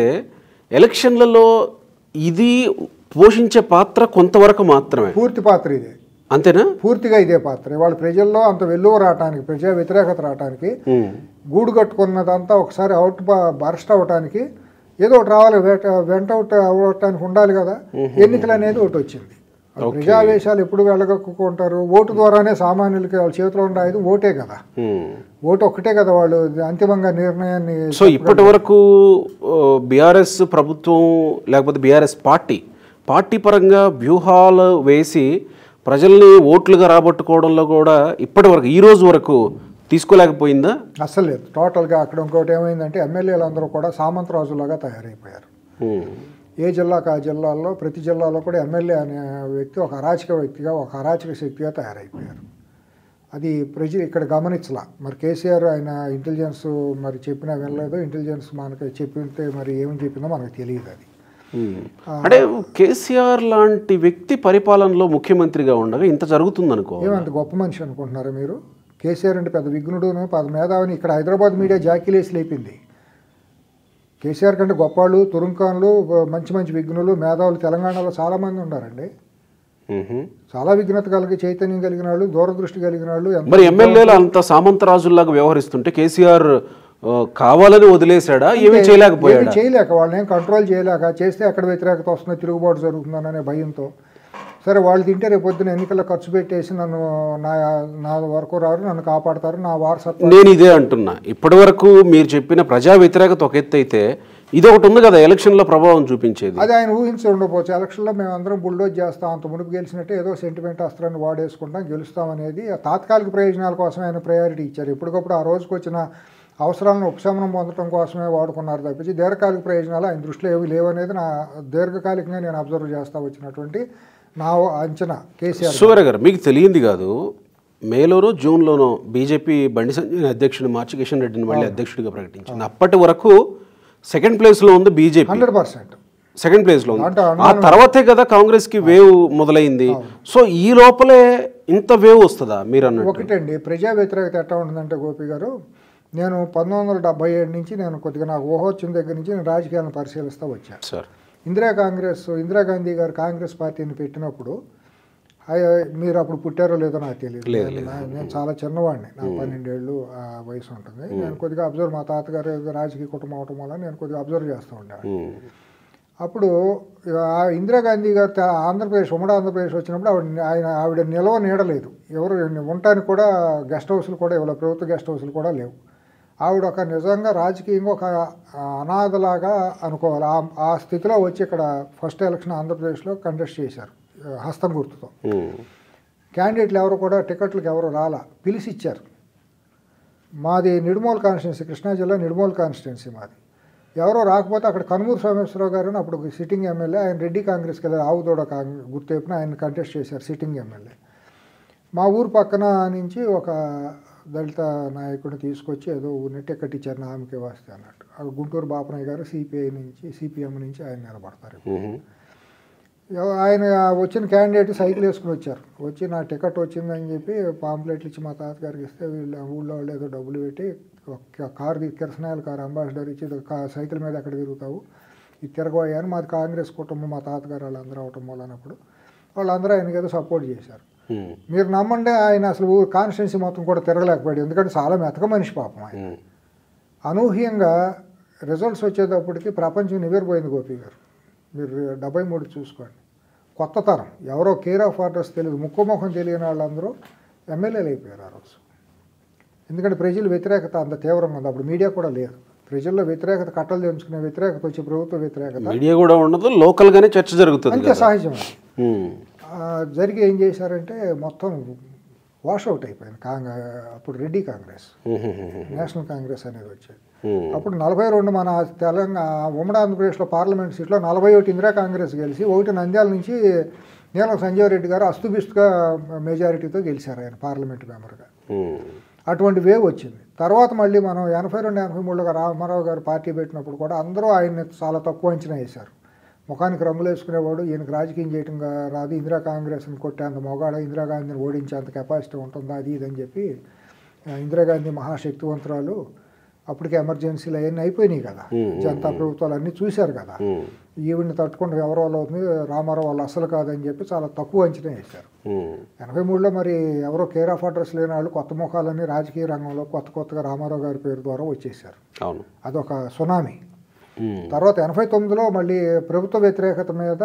ఎలక్షన్లలో ఇది పోషించే పాత్ర కొంతవరకు మాత్రమే పూర్తి పాత్ర ఇది అంతేనా పూర్తిగా ఇదే పాత్ర ఇవాళ ప్రజల్లో అంత వెల్లువ రావటానికి ప్రజా వ్యతిరేకత రావటానికి ఉమ్. గూడు కట్టుకున్నదంతా ఒకసారి అవుట్ బర్స్ట్ అవటానికి ఏదో ఒకటి రావాలి వెంట వెంట అవుట్ అవటానికి ఉండాలి కదా ఎన్నికలు అనేది ఒకటి వచ్చింది ఆ ప్రజావేశాలు ఎప్పుడు వెళ్ళగక్కుంటారు ఓటు ద్వారానే సామాన్యులకి వాళ్ళ చేతిలో ఉండే ఆయుధం ఓటే కదా ఉమ్. ఓటు ఒకటే కదా వాళ్ళు అంతిమంగా నిర్ణయాన్ని సో ఇప్పటి వరకు బీఆర్ఎస్ ప్రభుత్వం లేకపోతే బీఆర్ఎస్ పార్టీ పార్టీ పరంగా వ్యూహాలు వేసి ప్రజల్ని ఓట్లుగా రాబట్టుకోవడంలో కూడా ఇప్పటి వరకు ఈ రోజు వరకు తీసుకోలేకపోయిందా అస్సలు లేదు టోటల్గా అక్కడ ఇంకోటి ఏమైందంటే ఎమ్మెల్యేలు అందరూ కూడా సామంతరాజులాగా తయారైపోయారు ఉమ్. ఏ జిల్లాకు ఆ జిల్లాల్లో ప్రతి జిల్లాలో కూడా ఎమ్మెల్యే అనే వ్యక్తి ఒక అరాచక వ్యక్తిగా ఒక అరాచక శక్తిగా తయారైపోయారు అది ప్రజలు ఇక్కడ గమనించలా మరి కేసీఆర్ ఆయన ఇంటెలిజెన్స్ మరి చెప్పినా వినలేదు ఇంటెలిజెన్స్ మనకి చెప్పింటే మరి ఏమని చెప్పిందో మనకు తెలియదు అది ఉమ్. అంటే కేసీఆర్ లాంటి వ్యక్తి పరిపాలనలో ముఖ్యమంత్రిగా ఉండగా ఇంత జరుగుతుంది అనుకో ఏమంత గొప్ప మనిషి అనుకుంటున్నారా మీరు కేసీఆర్ అంటే పెద్ద విఘ్నుడును పెద్ద మేధావిని ఇక్కడ హైదరాబాద్ మీడియా జాకీలేసి లేపింది కేసీఆర్ కంటే గొప్పవాళ్ళు తురుంకాన్లు మంచి మంచి విఘ్నులు మేధావులు తెలంగాణలో చాలామంది ఉన్నారండి చాలా విఘ్నత కలిగి చైతన్యం కలిగిన వాళ్ళు దూరదృష్టి కలిగిన వాళ్ళు ఎంత మరి ఎమ్మెల్యేలు అంత సామంతరాజుల్లాగా వ్యవహరిస్తుంటే కేసీఆర్ ఆ, కావాలని వదిలేశాడా ఏమీ చేయలేకపోయాడా ఏమీ చేయలేక వాళ్ళని ఏం కంట్రోల్ చేయలేక చేస్తే ఎక్కడ వ్యతిరేకత వస్తుందో తిరుగుబాటు జరుగుతుందనే భయంతో సరే వాళ్ళు తింటే రేపు పొద్దున ఎన్నికల్లో ఖర్చు పెట్టేసి నన్ను నా నా వరకు రారు నన్ను కాపాడతారు నా వారసత్వం నేను ఇదే అంటున్నా ఇప్పటి వరకు మీరు చెప్పిన ప్రజా వ్యతిరేకత ఒక ఎత్తు అయితే ఇది ఒకటి ఉంది కదా ఎలక్షన్లో ప్రభావం చూపించేది అది ఆయన ఊహించి ఉండకపోవచ్చు ఎలక్షన్లో మేము అందరం బుల్డోజ్ చేస్తాం అంత మునుపు గెలిచినట్టే ఏదో సెంటిమెంట్ అస్త్రాన్ని వాడేసుకుంటాం గెలుస్తాం అనేది ఆ తాత్కాలిక ప్రయోజనాల కోసం ఆయన ప్రయారిటీ ఇచ్చారు ఎప్పటికప్పుడు ఆ రోజుకి వచ్చిన అవసరాలను ఉపశమనం పొందడం కోసమే వాడుకున్నారు తప్పించి దీర్ఘకాలిక ప్రయోజనాలు ఆయన దృష్టిలో ఏవి లేవనేది నా దీర్ఘకాలికంగా నేను అబ్జర్వ్ చేస్తా వచ్చినటువంటి నా అంచనా కేసీఆర్ సువీర గారు మీకు తెలియంది కాదు మేలోనో జూన్లోనో బీజేపీ బండి సంజయ్ అధ్యక్షుడిని మార్చి కిషన్ రెడ్డిని మళ్ళీ అధ్యక్షుడిగా ప్రకటించింది అప్పటి వరకు సెకండ్ ప్లేస్లో ఉంది BJP hundred percent second place లో ఉంది అంటే ఆ తర్వాతే కదా కాంగ్రెస్ కి వేవ్ మొదలైంది సో ఈ లోపలే ఇంత వేవ్ వస్తుందా మీరు అన్నట్టు ఒకటండి ప్రజా వ్యతిరేకత ఎట్లా ఉంటుందంటే గోపి గారు నేను పంతొమ్మిది వందల డెబ్బై ఏడు నుంచి నేను కొద్దిగా నాకు ఊహ వచ్చిన దగ్గర నుంచి నేను రాజకీయాలను పరిశీలిస్తూ వచ్చాను సార్ ఇందిరా కాంగ్రెస్ ఇందిరాగాంధీ గారు కాంగ్రెస్ పార్టీని పెట్టినప్పుడు అయ్య- మీరు అప్పుడు పుట్టారో లేదో నాకు తెలియదు నా- నేను చాలా చిన్నవాడిని నా పన్నెండేళ్ళు ఆ వయసు ఉంటుంది నేను కొద్దిగా అబ్జర్వ్ మా తాతగారు ఏదో రాజకీయ కుటుంబం అవటం వల్ల నేను కొద్దిగా అబ్జర్వ్ చేస్తూ ఉండేవాడిని ఉమ్. అప్పుడు ఆ ఇందిరాగాంధీ గారు త- ఆంధ్రప్రదేశ్ ఉమ్మడి ఆంధ్రప్రదేశ్ వచ్చినప్పుడు ఆవిడ ఆయన ఆవిడ నిలవ నీడలేదు ఎవరు ఉండటానికి కూడా గెస్ట్ హౌస్లు కూడా ఇవ్వలేదు ప్రభుత్వ గెస్ట్ హౌస్లు కూడా లేవు ఆవిడ ఒక నిజంగా రాజకీయంగా ఒక అనాథలాగా అనుకోవాలి ఆ ఆ స్థితిలో వచ్చి ఇక్కడ ఫస్ట్ ఎలక్షన్ ఆంధ్రప్రదేశ్లో కంటెస్ట్ చేశారు హస్తం గుర్తుతో ఉమ్. క్యాండిడేట్లు ఎవరు కూడా టికెట్లకు ఎవరు రాలా పిలిచి ఇచ్చారు మాది నిడుమోల్ కాన్స్టిట్యున్సీ కృష్ణా జిల్లా నిడుమోల్ కాన్స్టిట్యున్సీ మాది ఎవరో రాకపోతే అక్కడ కనుమూరు సోమేశ్వరరావు గారు అని అప్పుడు సిట్టింగ్ ఎమ్మెల్యే ఆయన రెడ్డి కాంగ్రెస్కి వెళ్ళారు ఆవుదోడ కాంగ్రెస్ గుర్తేపున ఆయన కంటెస్ట్ చేశారు సిట్టింగ్ ఎమ్మెల్యే మా ఊరు పక్కన నుంచి ఒక దళిత నాయకుడిని తీసుకొచ్చి ఏదో నెట్ టికెట్ ఇచ్చారు నా ఆమెకి వస్తే అన్నట్టు ఆ గుంటూరు బాపనయ్య గారు సిపిఐ నుంచి సిపిఎం నుంచి ఆయన నిలబడతారు ఉమ్. ఎవ- ఆయన వచ్చిన క్యాండిడేట్ సైకిల్ వేసుకుని వచ్చారు వచ్చి నా టికెట్ వచ్చిందని చెప్పి పాంప్లెట్లు ఇచ్చి మా తాతగారికి ఇస్తే వీళ్ళు ఊళ్ళో వాళ్ళు ఏదో డబ్బులు పెట్టి ఒక కారు తీ- కిరసనాయల కారు అంబాసిడర్ ఇచ్చి ఇది కా- సైకిల్ మీద ఎక్కడ తిరుగుతావు ఇది తిరగబోయాను మాది కాంగ్రెస్ కుటుంబం మా తాతగారు వాళ్ళందరూ అవటం వల్లనప్పుడు వాళ్ళందరూ ఆయనకి ఏదో సపోర్ట్ చేశారు ఉమ్. మీరు నమ్మండి ఆయన అసలు కాన్స్టిట్యున్సీ మొత్తం కూడా తిరగలేకపోయాడు ఎందుకంటే చాలా మెతక మనిషి పాపం ఆయన ఉమ్. అనూహ్యంగా రిజల్ట్స్ వచ్చేటప్పటికి ప్రపంచం నివేరిపోయింది గోపి గారు మీరు డెబ్బై మూడు చూసుకోండి కొత్త తరం ఎవరో కేర్ ఆఫ్ అడ్రస్ తెలియదు ముక్కుముఖం తెలియని వాళ్ళందరూ ఎమ్మెల్యేలు అయిపోయారు ఆ రోజు ఎందుకంటే ప్రజల వ్యతిరేకత అంత తీవ్రంగా ఉంది అప్పుడు మీడియా కూడా లేదు ప్రజల్లో వ్యతిరేకత కట్టలు తెంచుకునే వ్యతిరేకత వచ్చి ప్రభుత్వ వ్యతిరేకత మీడియా కూడా ఉండదు లోకల్ గానే చర్చ జరుగుతుంది అంతే కదా సహజం అది. ఉమ్. ఆ, జరిగి ఏం చేశారంటే మొత్తం వాషౌట్ అయిపోయింది కాంగ్రె అప్పుడు రెడ్డి కాంగ్రెస్ ఉమ్. నేషనల్ కాంగ్రెస్ అనేది వచ్చేది ఉమ్. అప్పుడు నలభై రెండు మన తెలంగాణ ఉమ్మడి ఆంధ్రప్రదేశ్లో పార్లమెంట్ సీట్లో నలభై ఒకటి ఇందిరా కాంగ్రెస్ గెలిచి ఒకటి నంద్యాల నుంచి నీలం సంజీవ్ రెడ్డి గారు అస్తుబిస్తుగా మెజారిటీతో గెలిచారు ఆయన పార్లమెంట్ మెంబర్గా ఉమ్. అటువంటి వేవ్ వచ్చింది తర్వాత మళ్ళీ మనం ఎనభై రెండు ఎనభై మూడులో రామారావు గారు పార్టీ పెట్టినప్పుడు కూడా అందరూ ఆయన్ని చాలా తక్కువ అంచనా వేశారు ముఖానికి రంగులు వేసుకునేవాడు ఈయనకు రాజకీయం చేయటం గా- రాదు ఇందిరా కాంగ్రెస్ని కొట్టేంత మొగాడ ఇందిరాగాంధీని ఓడించేంత కెపాసిటీ ఉంటుందా అది ఇది అని చెప్పి ఆ, ఇందిరాగాంధీ మహాశక్తివంతురాలు అప్పటికే ఎమర్జెన్సీలు అవన్నీ అయిపోయినాయి కదా జనతా ప్రభుత్వాలు అన్నీ చూశారు కదా ఉమ్, ఈవిడ్ని తట్టుకుంటే ఎవరి వల్ల అవుతుంది రామారావు వాళ్ళు అసలు కాదని చెప్పి చాలా తక్కువ అంచనా వేశారు ఉమ్, ఎనభై మూడులో మరి ఎవరో కేర్ ఆఫ్ అడ్రస్ లేని వాళ్ళు కొత్త ముఖాలన్నీ రాజకీయ రంగంలో కొత్త కొత్తగా రామారావు గారి పేరు ద్వారా వచ్చేసారు అవును అదొక సునామీ ఉమ్, తర్వాత ఎనభై తొమ్మిదిలో మళ్ళీ ప్రభుత్వ వ్యతిరేకత మీద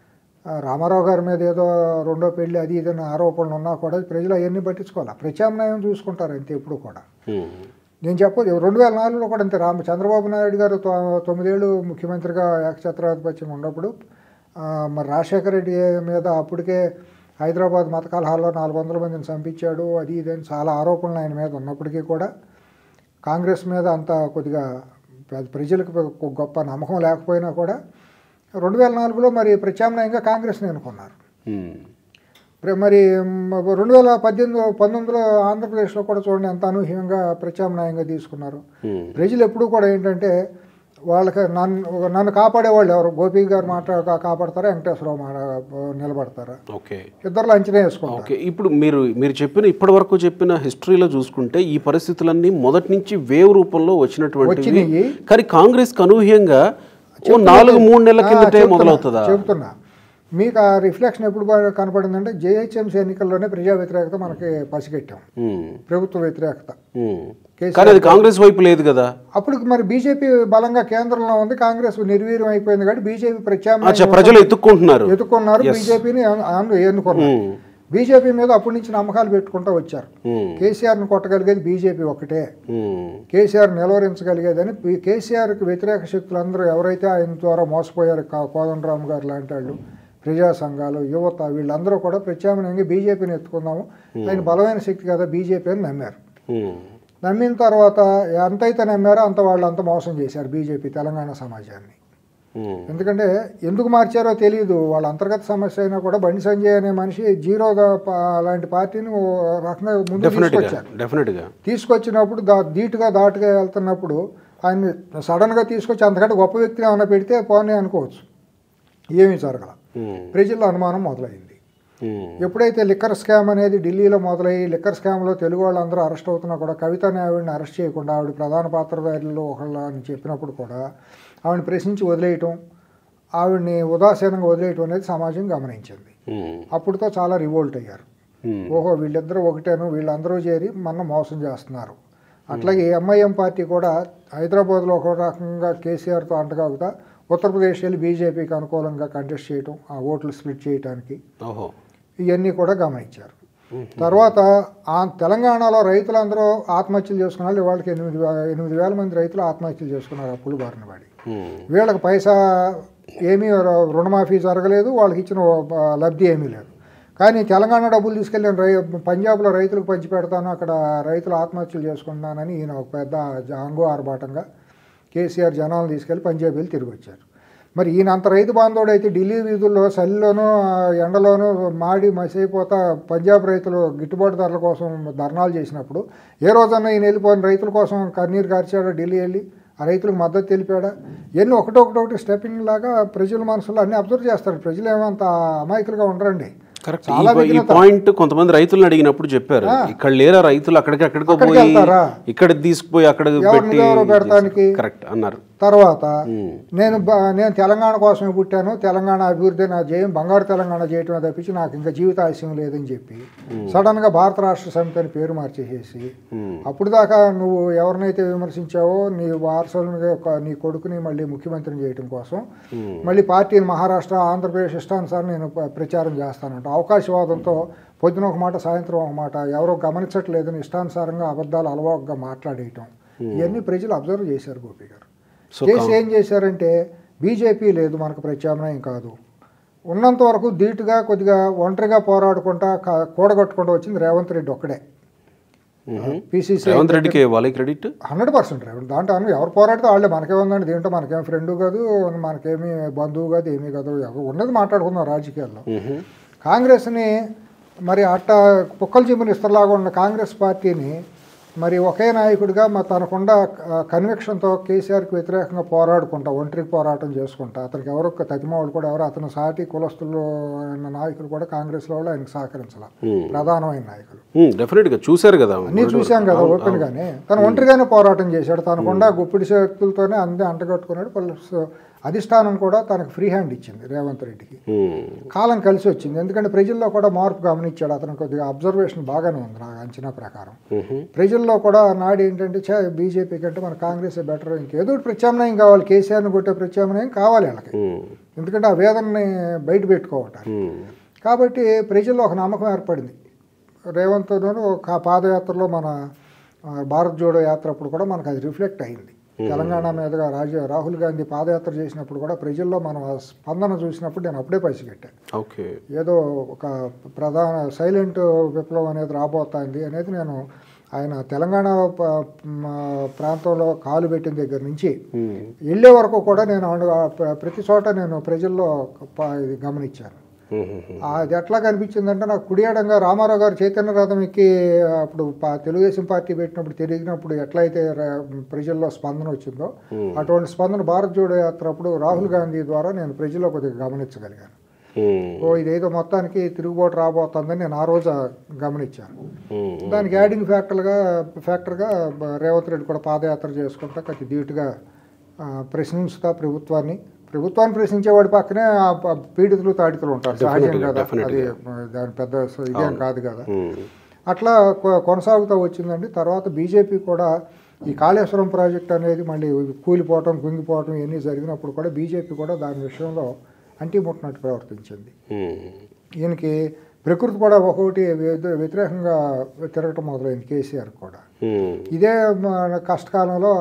ఆ, రామారావు గారి మీద ఏదో రెండో పెళ్లి అది ఇది అనే ఆరోపణలు ఉన్నా కూడా ప్రజలు అవన్నీ పట్టించుకోవాలి ప్రత్యామ్నాయం చూసుకుంటారు అంతే ఎప్పుడు కూడా ఉమ్, నేను చెప్పదు రెండు వేల నాలుగులో కూడా అంతే రామ చంద్రబాబు నాయుడు గారు తొ- తొమ్మిదేళ్ళు ముఖ్యమంత్రిగా ఏకఛత్రాధిపత్యం ఉన్నప్పుడు ఆ, మరి రాజశేఖర రెడ్డి మీద అప్పటికే హైదరాబాద్ మతకాల హాల్లో నాలుగు వందల మందిని చంపించాడు అది ఇది అని చాలా ఆరోపణలు ఆయన మీద ఉన్నప్పటికీ కూడా కాంగ్రెస్ మీద అంత కొద్దిగా ప్ర- ప్రజలకు ఒక గొప్ప నమ్మకం లేకపోయినా కూడా రెండు వేల నాలుగులో మరి ప్రత్యామ్నాయంగా కాంగ్రెస్ని ఎన్నుకున్నారు ఉమ్, ప్ర- మరి మ్, రెండు వేల పద్దెనిమిది పంతొమ్మిదిలో ఆంధ్రప్రదేశ్లో కూడా చూడండి ఎంత అనూహ్యంగా ప్రత్యామ్నాయంగా తీసుకున్నారు ఉమ్, ప్రజలు ఎప్పుడూ కూడా ఏంటంటే వాళ్ళకి నన్ను నన్ను కాపాడేవాళ్ళు ఎవరు గోపి గారు మాట కా- కాపాడతారా వెంకటేశ్వరరావు మాట నిలబడతారా ఓకే ఇద్దరులో అంచనా వేసుకుంటారు ఓకే ఇప్పుడు మీరు మీరు చెప్పిన ఇప్పటి వరకు చెప్పిన హిస్టరీలో చూసుకుంటే ఈ పరిస్థితులన్నీ మొదటి నుంచి వేవ్ రూపంలో వచ్చినటువంటివి వచ్చినాయి. కానీ కాంగ్రెస్ అనూహ్యంగా ఓ నాలుగు మూడు నెలల ఆ, కిందటే చెప్తున్నా, మొదలవుతుందా చెబుతున్నా మీకు ఆ రిఫ్లెక్షన్ ఎప్పుడు బాగా కనపడిందంటే జేహెచ్ఎంసీ ఎన్నికల్లోనే ప్రజా వ్యతిరేకత మనకి పసిగట్టాం ఉమ్, ప్రభుత్వ వ్యతిరేకత ఉమ్. కేసీఆర్ కానీ అది కాంగ్రెస్ వైపు లేదు కదా అప్పుడు మరి బీజేపీ బలంగా కేంద్రంలో ఉంది కాంగ్రెస్ నిర్వీర్యం అయిపోయింది కాబట్టి బీజేపీ అచ్చా ప్రత్యామ్నాయం ప్రజలు ఎత్తుక్కుంటున్నారు ఎన్నుకున్నారు బీజేపీని ఎన్నుకున్నారు ఉమ్, బీజేపీ మీద అప్పటి నుంచి నమ్మకాలు పెట్టుకుంటూ వచ్చారు ఉమ్, కేసీఆర్ని కొట్టగలిగేది బీజేపీ ఒకటే ఉమ్, కేసీఆర్ నిలవరించగలిగేదని పి- కేసీఆర్కి వ్యతిరేక శక్తులందరూ ఎవరైతే ఆయన ద్వారా మోసపోయారు కా- కోదండరామ్ గారు లాంటి వాళ్ళు ప్రజా సంఘాలు యువత వీళ్ళందరూ కూడా ప్రత్యామ్నాయంగా బీజేపీని ఎత్తుకుందాము ఆయన బలమైన శక్తి కదా బీజేపీ అని నమ్మారు ఉమ్, నమ్మిన తర్వాత ఎంతైతే నమ్మారో అంత వాళ్ళు అంత మోసం చేశారు బీజేపీ తెలంగాణ సమాజాన్ని ఉమ్, ఎందుకంటే ఎందుకు మార్చారో తెలియదు వాళ్ళ అంతర్గత సమస్య అయినా కూడా బండి సంజయ్ అనే మనిషి జీరో లాంటి పార్టీని ఓ రకంగా ముందు డెఫినెట్గా తీసుకొచ్చారు డెఫినెట్గా తీసుకొచ్చినప్పుడు దా ధీటుగా దాటుగా వెళ్తున్నప్పుడు ఆయన్ని సడన్గా తీసుకొచ్చి అంతకంటే గొప్ప వ్యక్తిని ఏమైనా పెడితే పోనీ అనుకోవచ్చు ఏమీ జరగల ఉమ్, ప్రజల్లో అనుమానం మొదలైంది ఉమ్, ఎప్పుడైతే లిక్కర్ స్కామ్ అనేది ఢిల్లీలో మొదలయ్యి లిక్కర్ స్కామ్లో తెలుగు వాళ్ళందరూ అరెస్ట్ అవుతున్నా కూడా కవిత అనే ఆవిడని అరెస్ట్ చేయకుండా ఆవిడ ప్రధాన పాత్రధారులు ఒకళ్ళ అని చెప్పినప్పుడు కూడా ఆవిడని ప్రశ్నించి వదిలేయటం ఆవిడని ఉదాసీనంగా వదిలేయటం అనేది సమాజం గమనించింది ఉమ్, అప్పుడుతో చాలా రివోల్ట్ అయ్యారు ఉమ్, ఓహో వీళ్ళిద్దరూ ఒకటేను వీళ్ళందరూ చేరి మన మోసం చేస్తున్నారు అట్లాగే ఎంఐఎం పార్టీ కూడా హైదరాబాద్లో ఒక రకంగా కేసీఆర్తో అంటగాగుతా ఉత్తరప్రదేశ్ వెళ్ళి బీజేపీకి అనుకూలంగా కంటెస్ట్ చేయటం ఆ ఓట్లు స్ప్లిట్ చేయడానికి ఓహో ఇవన్నీ కూడా గమనించారు తర్వాత ఆ తెలంగాణలో రైతులందరూ ఆత్మహత్యలు చేసుకున్నారు వాళ్ళకి ఎనిమిది వే- ఎనిమిది వేల మంది రైతులు ఆత్మహత్యలు చేసుకున్నారు అప్పులు బారిన పడి ఉమ్, వీళ్ళకి పైసా ఏమీ రు- రుణమాఫీ జరగలేదు వాళ్ళకి ఇచ్చిన ఆ, లబ్ధి ఏమీ లేదు కానీ తెలంగాణ డబ్బులు తీసుకెళ్ళి రై పంజాబ్లో రైతులకు పంచి పెడతాను అక్కడ రైతులు ఆత్మహత్యలు చేసుకుంటున్నానని ఈయన ఒక పెద్ద జాంగు ఆర్భాటంగా కేసీఆర్ జనాలను తీసుకెళ్ళి పంజాబ్ వెళ్ళి తిరిగి వచ్చారు మరి ఈయన అంత రైతు బాంధవుడు అయితే ఢిల్లీ వీధుల్లో చలిలోనూ ఆ, ఎండలోనూ మాడి మసైపోతా పంజాబ్ రైతులు గిట్టుబాటు ధరల కోసం ధర్నాలు చేసినప్పుడు ఏ రోజన్నా ఈయన వెళ్ళిపోయిన రైతుల కోసం కన్నీరు కార్చాడో ఢిల్లీ వెళ్ళి ఆ రైతులకు మద్దతు తెలిపాడా ఇవన్నీ ఒకటొకటొకటి స్టెప్పింగ్ లాగా ప్రజల మనసులో అన్ని అబ్జర్వ్ చేస్తారు ప్రజలు ఏమంత అమాయకులుగా ఉండరండి కరెక్ట్ చాలా ఈ- ఈ విఘ్నత. పాయింట్ కొంతమంది రైతులను అడిగినప్పుడు చెప్పారు ఇక్కడ లేరా రైతులు అక్కడికి అక్కడికో అక్కడికి పోయి వెళ్తారా? ఇక్కడ తీసుకుపోయి అక్కడ ఎవరిని ఎవరో పెడతానికి? కరెక్ట్ అన్నారు తర్వాత ఉమ్, నేను బ- నేను తెలంగాణ కోసమే పుట్టాను తెలంగాణ అభివృద్ధి నా జయం బంగారు తెలంగాణ చేయటమే తప్పించి నాకు ఇంకా జీవిత ఆశయం లేదని చెప్పి సడన్గా భారత రాష్ట్ర సమితి అని పేరు మార్చేసేసి ఉమ్, అప్పుడు దాకా నువ్వు ఎవరినైతే విమర్శించావో నీ వారసులని ఒక- నీ కొడుకుని మళ్ళీ ముఖ్యమంత్రిని చేయడం కోసం ఉమ్, మళ్ళీ పార్టీని మహారాష్ట్ర ఆంధ్రప్రదేశ్ ఇష్టానుసారం నేను ప- ప్రచారం చేస్తానంట అవకాశవాదంతో పొద్దున ఒక మాట సాయంత్రం ఒక మాట ఎవరో గమనించట్లేదని ఇష్టానుసారంగా అబద్ధాలు అలవాటుగా మాట్లాడేయటం ఇవన్నీ ప్రజలు అబ్జర్వ్ చేశారు గోపి గారు సో చేసి ఏం చేశారంటే బీజేపీ లేదు మనకు ప్రత్యామ్నాయం కాదు ఉన్నంత వరకు ధీటుగా కొద్దిగా ఒంటరిగా పోరాడుకుంటా క- కూడగట్టుకుంటూ వచ్చింది రేవంత్ రెడ్డి ఒక్కడే ఉహు. పిసిసి రేవంత్ రెడ్డికి ఇవ్వాలి క్రెడిట్ హండ్రెడ్ పర్సెంట్ రేవంత్ దాంట్లో అను ఎవరు పోరాడితే వాళ్ళే మనకేముందండి దీంట్లో మనకేం ఫ్రెండ్ కాదు మనకేమి బంధువు కాదు ఏమీ కాదు ఎవరు ఉన్నది మాట్లాడుకుందాం రాజకీయాల్లో ఉహు, కాంగ్రెస్ని మరి అట్ట కుక్కలు చిమ్మిన ఇస్తలాగా ఉన్న కాంగ్రెస్ పార్టీని మరి ఒకే నాయకుడిగా మా తనకుండా కన్విక్షన్తో కేసీఆర్కి వ్యతిరేకంగా పోరాడుకుంటా ఒంటరికి పోరాటం చేసుకుంటా అతనికి ఎవరు తతిమావులు కూడా ఎవరు అతను సాటి కులస్తులు అన్న నాయకులు కూడా కాంగ్రెస్లో వాళ్ళు ఆయనకు సహకరించాల ప్రధానమైన నాయకులు డెఫినెట్గా చూశారు కదా అన్నీ చూశాం కదా ఓపెన్ గానే తను ఒంటరిగానే పోరాటం చేశాడు తనకుండా గుప్పిడి శక్తులతోనే అందే అంటగట్టుకున్నాడు ప్లస్ అధిష్టానం కూడా తనకు ఫ్రీ హ్యాండ్ ఇచ్చింది రేవంత్ రెడ్డికి ఉమ్, కాలం కలిసి వచ్చింది ఎందుకంటే ప్రజల్లో కూడా మార్పు గమనించాడు అతను కొద్దిగా అబ్జర్వేషన్ బాగానే ఉంది నా అంచనా ప్రకారం ఉహు, ప్రజల్లో కూడా నాడు ఏంటంటే చే బీజేపీ కంటే మన కాంగ్రెస్ బెటర్ ఇంకేదో ఒకటి ప్రత్యామ్నాయం కావాలి కేసీఆర్ని కొట్టే ప్రత్యామ్నాయం కావాలి వాళ్ళకి ఉమ్, ఎందుకంటే ఆ వేదనని బయట పెట్టుకోవటారు ఉమ్, కాబట్టి ప్రజల్లో ఒక నమ్మకం ఏర్పడింది రేవంత్ను ఒక పాదయాత్రలో మన ఆ, భారత్ జోడో యాత్ర అప్పుడు కూడా మనకు అది రిఫ్లెక్ట్ అయింది తెలంగాణ మీదుగా రాజ రాహుల్ గాంధీ పాదయాత్ర చేసినప్పుడు కూడా ప్రజల్లో మనం ఆ స్పందన చూసినప్పుడు నేను అప్పుడే పసిగట్టాను ఓకే ఏదో ఒక ప్రధాన సైలెంట్ విప్లవం అనేది రాబోతోంది అనేది నేను ఆయన తెలంగాణ ప- మ- ప్రాంతంలో కాలు పెట్టిన దగ్గర నుంచి ఉమ్, వెళ్ళే వరకు కూడా నేను అను- ఆ ప్ర- ప్రతి చోట నేను ప్రజల్లో ప- ఇది గమనించాను ఉమ్, ఉమ్, ఆ, అది ఎట్లా కనిపించిందంటే నాకు కుడియడంగా రామారావు గారు చైతన్య రథం ఎక్కి అప్పుడు పా- తెలుగుదేశం పార్టీ పెట్టినప్పుడు తిరిగినప్పుడు ఎట్లయితే ర- ప్రజల్లో స్పందన వచ్చిందో అటువంటి స్పందన భారత్ జోడో యాత్ర అప్పుడు రాహుల్ గాంధీ ద్వారా నేను ప్రజల్లో కొద్దిగా గమనించగలిగాను ఉమ్, ఓ ఇదేదో మొత్తానికి తిరుగుబాటు రాబోతుందని నేను ఆ రోజు గమనించాను ఉమ్, దానికి యాడింగ్ ఫ్యాక్టర్గా ఫ్యాక్టర్గా బ- రేవంత్ రెడ్డి కూడా పాదయాత్ర చేసుకుంటా కతి ధీటుగా ఆ, ప్రశ్నించుతా ప్రభుత్వాన్ని ప్రభుత్వాన్ని ప్రశ్నించేవాడి పక్కనే ఆ ప- పీడితులు తాడితులు ఉంటారు సహజం కదా అది ఆ, దాని పెద్ద స- ఇదేం కాదు కదా ఉమ్, అట్లా కొ- కొనసాగుతూ వచ్చిందండి తర్వాత బీజేపీ కూడా ఈ కాళేశ్వరం ప్రాజెక్ట్ అనేది మళ్ళీ కూలిపోవటం కుంగిపోవటం ఇవన్నీ జరిగినప్పుడు కూడా బీజేపీ కూడా దాని విషయంలో అంటిముట్టినట్టు ప్రవర్తించింది ఉమ్, ఈయనకి ప్రకృతి కూడా ఒక్కొక్కటి వ్య- వ్యతిరేకంగా తిరగటం మొదలైంది కేసీఆర్ కూడా ఉమ్, ఇదే మన కష్టకాలంలో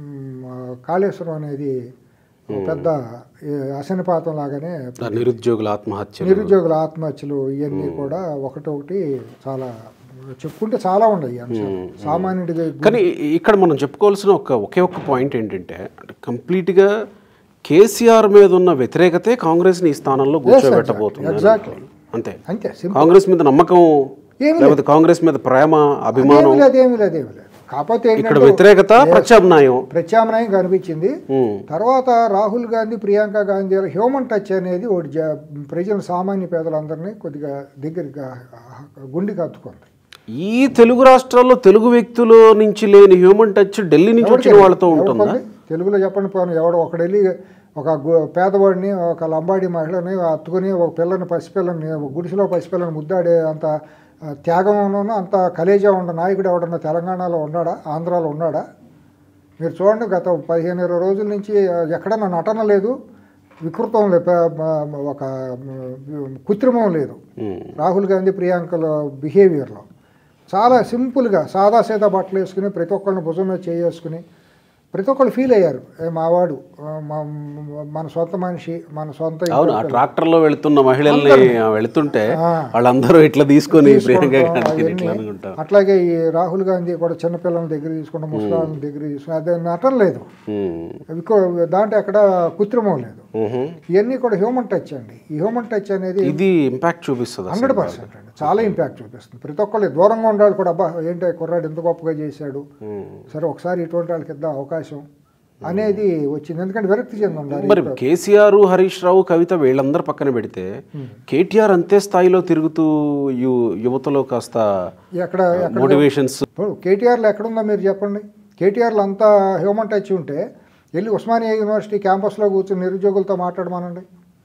మ్, కాళేశ్వరం అనేది ఒక పెద్ద ఈ అశనిపాతం లాగానే ఆ నిరుద్యోగుల ఆత్మహత్యలు నిరుద్యోగుల ఆత్మహత్యలు ఇవన్నీ కూడా ఒకటొకటి చాలా చెప్పుకుంటే చాలా ఉన్నాయి ఈ అంశాలు సామాన్యుడిగా కానీ ఇ- ఇక్కడ మనం చెప్పుకోవాల్సిన ఒక ఒకే ఒక్క పాయింట్ ఏంటంటే కంప్లీట్గా కేసీఆర్ మీద ఉన్న వ్యతిరేకతే కాంగ్రెస్ని ఈ స్థానంలో కూర్చోబెట్టబోతుంది exactly. అంతే అంతే సింపుల్ కాంగ్రెస్ మీద నమ్మకం ఏమీ లేకపోతే కాంగ్రెస్ మీద ప్రేమ అభిమానం ఏమీ లేదు ఏమీ లేదు ఏమీ లేదు కాకపోతే ఇక్కడ ఏంటంటే వ్యతిరేకత ప్రత్యామ్నాయం ప్రత్యామ్నాయం కనిపించింది ఉమ్, తర్వాత రాహుల్ గాంధీ ప్రియాంక గాంధీ హ్యూమన్ టచ్ అనేది ఒకటి జ- ప్రజలు సామాన్య పేదలందరినీ కొద్దిగా దగ్గరగా గుండెకి హత్తుకుంది ఈ తెలుగు రాష్ట్రాల్లో తెలుగు వ్యక్తుల నుంచి లేని హ్యూమన్ టచ్ ఢిల్లీ నుంచి వచ్చిన వాళ్ళతో ఉంటుందా ఎవరికి ఉంది? తెలుగులో చెప్పండి పోను ఎవడు ఒకడు వెళ్ళి ఒక గు- పేదవాడిని ఒక లంబాడి మహిళని హత్తుకుని ఒక పిల్లని పసిపిల్లని ఒక గుడిసెలో పసిపిల్లని ముద్దాడే అంత ఆ, త్యాగంలోనూ అంత కలేజా ఉన్న నాయకుడు ఎవడన్నా తెలంగాణలో ఉన్నాడా ఆంధ్రాలో ఉన్నాడా మీరు చూడండి గత పదిహేను ఇరవై రోజుల నుంచి ఆ, ఎక్కడన్నా నటన లేదు వికృతం లేదు ప- మ- ఒక మ, కృత్రిమం లేదు ఉమ్, రాహుల్ గాంధీ ప్రియాంకల బిహేవియర్లో చాలా సింపుల్గా సాదాసీదా బట్టలు వేసుకుని ప్రతి ఒక్కరిని భుజం మీద చేసుకుని ప్రతి ఒక్కళ్ళు ఫీల్ అయ్యారు ఏ మావాడు ఆ, మా- మన సొంత మనిషి మన సొంత అవును ఆ ట్రాక్టర్లో వెళుతున్న మహిళల్ని వెళుతుంటే ఆ. వాళ్ళందరూ ఇట్లా తీసుకొని ప్రియాంక తీసుకుంటాం, గాంధీ అవన్నీ. ఇట్లా అనుకుంటాం అట్లాగే ఈ రాహుల్ గాంధీ కూడా చిన్నపిల్లల దగ్గర తీసుకుంటాం ముసలాళ్ళ దగ్గర తీసుకుని అదే నటన లేదు ఉమ్, ఇంకో దాంట్లో ఎక్కడ కృత్రిమం లేదు ఉహు. ఇవన్నీ కూడా హ్యూమన్ టచ్ అండి ఈ హ్యూమన్ టచ్ అనేది ఇది ఇంపాక్ట్ చూపిస్తుంది అసలు. హండ్రెడ్ పర్సెంట్ అండి చాలా ఇంపాక్ట్ చూపిస్తుంది ప్రతి ఒక్కళ్ళు దూరంగా ఉండాలి కూడా అబ్బా ఏంటి కుర్రాడు ఎంత గొప్పగా చేశాడు ఉమ్. సరే ఒకసారి ఇటువంటి వాళ్ళకి ఇద్దాం అవకాశం అనేది వచ్చింది ఎందుకంటే విరక్తి చెంది ఉండాలి మరి కేసీఆర్ హరీష్ రావు కవిత వీళ్ళందరూ పక్కన పెడితే కేటీఆర్ అంతే స్థాయిలో తిరుగుతూ యు- యువతలో కాస్త ఎక్కడ ఎక్కడ మోటివేషన్స్ ఇప్పుడు కేటీఆర్లో ఎక్కడుందో మీరు చెప్పండి కేటీఆర్లో అంతా హ్యూమన్ టచ్ ఉంటే వెళ్ళి ఉస్మానియా యూనివర్సిటీ క్యాంపస్లో కూర్చొని నిరుద్యోగులతో మాట్లాడమనండి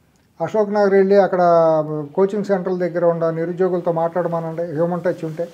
అశోక్ నగర్ వెళ్ళి అక్కడ కోచింగ్ సెంటర్ల దగ్గర ఉన్న నిరుద్యోగులతో మాట్లాడమనండి హ్యూమన్ టచ్ ఉంటే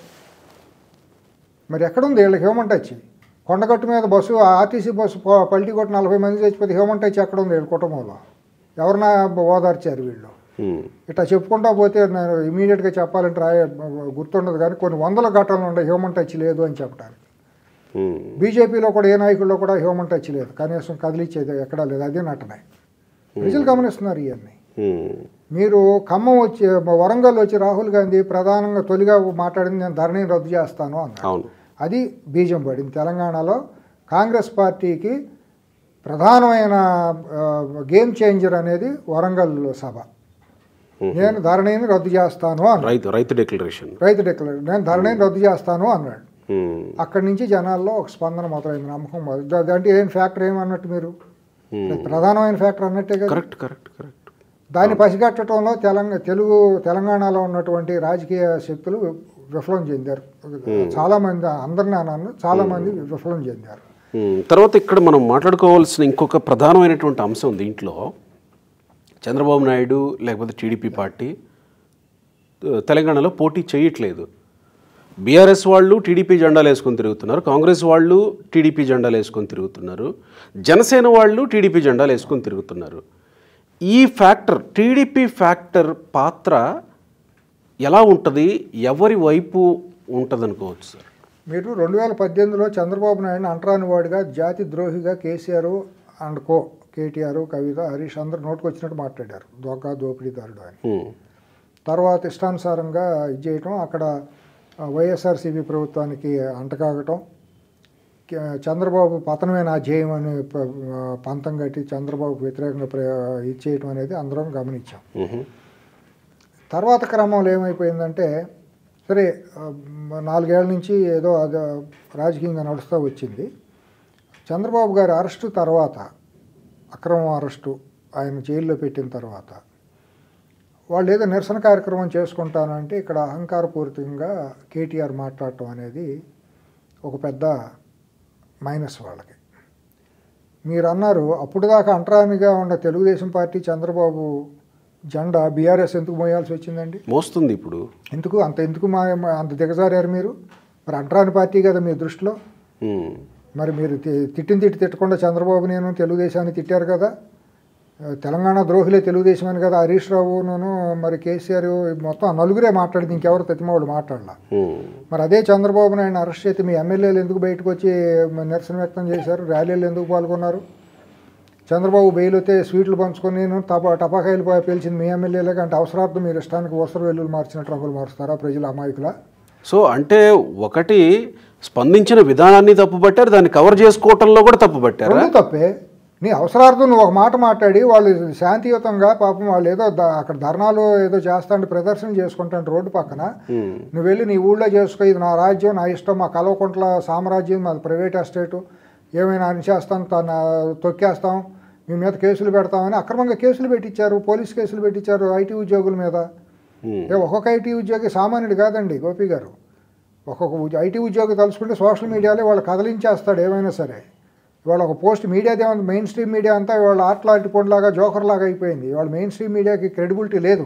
మరి ఎక్కడుంది వీళ్ళకి హ్యూమన్ టచ్ కొండగట్టు మీద బస్సు ఆర్టీసీ బస్సు ప- పల్టీ కొట్టి నలభై మంది చచ్చిపోతే హ్యూమన్ టచ్ ఎక్కడ ఉంది వీళ్ళ కుటుంబంలో ఎవరన్నా ఓదార్చారు వీళ్ళు ఉమ్, ఇట్లా చెప్పుకుంటా పోతే నేను ఇమీడియట్గా చెప్పాలంటే రాయ గుర్తుండదు కానీ కొన్ని వందల ఘటనలు ఉన్నాయి హ్యూమన్ టచ్ లేదు అని చెప్పడానికి ఉమ్, బీజేపీలో కూడా ఏ నాయకుల్లో కూడా హ్యూమన్ టచ్ లేదు కనీసం కదిలిచ్చేది ఎక్కడా లేదు అదే నటనే ప్రజలు గమనిస్తున్నారు ఇవన్నీ ఉమ్, మీరు ఖమ్మం వచ్చి వరంగల్ వచ్చి రాహుల్ గాంధీ ప్రధానంగా తొలిగా మాట్లాడింది నేను ధరణిని రద్దు చేస్తాను అన్నాడు అవును అది బీజం పడింది తెలంగాణలో కాంగ్రెస్ పార్టీకి ప్రధానమైన ఆ, గేమ్ చేంజర్ అనేది వరంగల్ సభ నేను ధరణిని రద్దు చేస్తాను అన్నాడు రైతు రైతు డిక్లరేషన్ రైతు డిక్లరేషన్ నేను ధరణిని రద్దు చేస్తాను అన్నాడు ఉమ్, అక్కడి నుంచి జనాల్లో ఒక స్పందన మొదలైంది నమ్మకం మొదలు దా- దాంట్లో ఏం ఫ్యాక్టర్ ఏమన్నట్టు మీరు ఉమ్. ప్రధానమైన ఫ్యాక్టర్ అన్నట్టే కదా కరెక్ట్ కరెక్ట్ కరెక్ట్ దాన్ని పసిగట్టడంలో తెలంగాణ తెలుగు తెలంగాణలో ఉన్నటువంటి రాజకీయ శక్తులు విఫలం చెందారు చాలా మంది అందరిని అన్నాను చాలా మంది విఫలం చెందారు ఉమ్, తర్వాత ఇక్కడ మనం మాట్లాడుకోవాల్సిన ఇంకొక ప్రధానమైనటువంటి అంశం దీంట్లో చంద్రబాబు నాయుడు లేకపోతే టీడీపీ పార్టీ ఆ, తెలంగాణలో పోటీ చేయట్లేదు బీఆర్ఎస్ వాళ్ళు టీడీపీ జెండాలు వేసుకొని తిరుగుతున్నారు కాంగ్రెస్ వాళ్ళు టీడీపీ జెండాలు వేసుకొని తిరుగుతున్నారు జనసేన వాళ్ళు టీడీపీ జెండాలు వేసుకొని తిరుగుతున్నారు ఈ ఫ్యాక్టర్ టీడీపీ ఫ్యాక్టర్ పాత్ర ఎలా ఉంటుంది ఎవరి వైపు ఉంటుంది అనుకోవచ్చు సార్ మీరు రెండు వేల పద్దెనిమిదిలో చంద్రబాబు నాయుడు అంటరాని వాడిగా జాతి ద్రోహిగా KCR and co KTR Kavitha Harish అందరు నోటుకు వచ్చినట్టు మాట్లాడారు దొంగ దోపిడీదారుడు అని ఉమ్, తర్వాత ఇష్టానుసారంగా ఇది చేయటం అక్కడ ఆ, వైఎస్ఆర్సీపీ ప్రభుత్వానికి అంటకాగటం కే- చంద్రబాబు పతనమే నా జయం అని ప- ఆ, పంతం కట్టి చంద్రబాబుకు వ్యతిరేకంగా ప్ర ఇది చేయటం అనేది అందరం గమనించాం ఉహు, తర్వాత క్రమంలో ఏమైపోయిందంటే సరే ఆ, మ- నాలుగేళ్ల నుంచి ఏదో అది రాజకీయంగా నడుస్తూ వచ్చింది చంద్రబాబు గారి అరెస్టు తర్వాత అక్రమం అరెస్టు ఆయన జైల్లో పెట్టిన తర్వాత వాళ్ళు ఏదో నిరసన కార్యక్రమం చేసుకుంటానంటే ఇక్కడ అహంకారపూరితంగా కేటీఆర్ మాట్లాడటం అనేది ఒక పెద్ద మైనస్ వాళ్ళకి మీరు అన్నారు అప్పుడు దాకా అంటరానిగా ఉన్న తెలుగుదేశం పార్టీ చంద్రబాబు జెండా బీఆర్ఎస్ ఎందుకు మోయాల్సి వచ్చిందండి మోస్తుంది ఇప్పుడు ఎందుకు అంత ఎందుకు మా మా- అంత దిగజారారు మీరు మరి అంటరాని పార్టీ కదా మీ దృష్టిలో ఉమ్, మరి మీరు తి- తిట్టిన తిట్టి తిట్టకుండా చంద్రబాబు నేను తెలుగుదేశాన్ని తిట్టారు కదా ఆ, తెలంగాణ ద్రోహులే తెలుగుదేశం అని కదా హరీష్ రావును మరి కేసీఆర్ మొత్తం ఆ నలుగురే మాట్లాడింది ఇంకెవరు తతిమావుడు మాట్లాడాల ఉమ్, మరి అదే చంద్రబాబు నాయుడు అరెస్ట్ చేస్తే మీ ఎమ్మెల్యేలు ఎందుకు బయటకు వచ్చి నిరసన వ్యక్తం చేశారు ర్యాలీలు ఎందుకు పాల్గొన్నారు చంద్రబాబు బెయిల్ వస్తే స్వీట్లు పంచుకొని నేను టపా టపాకాయలు పా- పేల్చింది మీ ఎమ్మెల్యేలకి అంటే అవసరార్థం మీరు ఇష్టానికి వస్త్ర వెల్లులు మార్చినట్టు రంగులు మారుస్తారా ప్రజల అమాయకుల సో అంటే ఒకటి స్పందించిన విధానాన్ని తప్పుపట్టారు దాన్ని కవర్ చేసుకోవటంలో కూడా తప్పుపట్టారా రెండు తప్పే నీ అవసరార్థం నువ్వు ఒక మాట మాట్లాడి వాళ్ళు శాంతియుతంగా పాపం వాళ్ళు ఏదో ద- అక్కడ ధర్నాలు ఏదో చేస్తాంటే ప్రదర్శన చేసుకుంటాంటే రోడ్డు పక్కన ఉమ్, నువ్వు వెళ్ళి నీ ఊళ్ళో చేసుకో ఇది నా రాజ్యం నా ఇష్టం మా కలవకుంట్ల సామ్రాజ్యం మాది ప్రైవేట్ ఎస్టేటు ఏమైనా అనిచేస్తాం తన తొక్కేస్తాం మీ మీద కేసులు పెడతామని అక్రమంగా కేసులు పెట్టించారు పోలీస్ కేసులు పెట్టించారు ఐటీ ఉద్యోగుల మీద ఉమ్, ఏ ఒక్కొక్క ఐటీ ఉద్యోగి సామాన్యుడు కాదండి గోపి గారు ఒక్కొక్క ఉద్య- ఐటీ ఉద్యోగి తలుచుకుంటే సోషల్ మీడియాలో వాళ్ళు కదిలించేస్తాడు ఏమైనా సరే ఇవాళ ఒక పోస్ట్ మీడియా ఏమైంది మెయిన్ స్ట్రీమ్ మీడియా అంతా ఇవాళ ఆటలాంటి పొండిలాగా జోకర్ లాగా అయిపోయింది ఇవాళ మెయిన్ స్ట్రీమ్ మీడియాకి క్రెడిబిలిటీ లేదు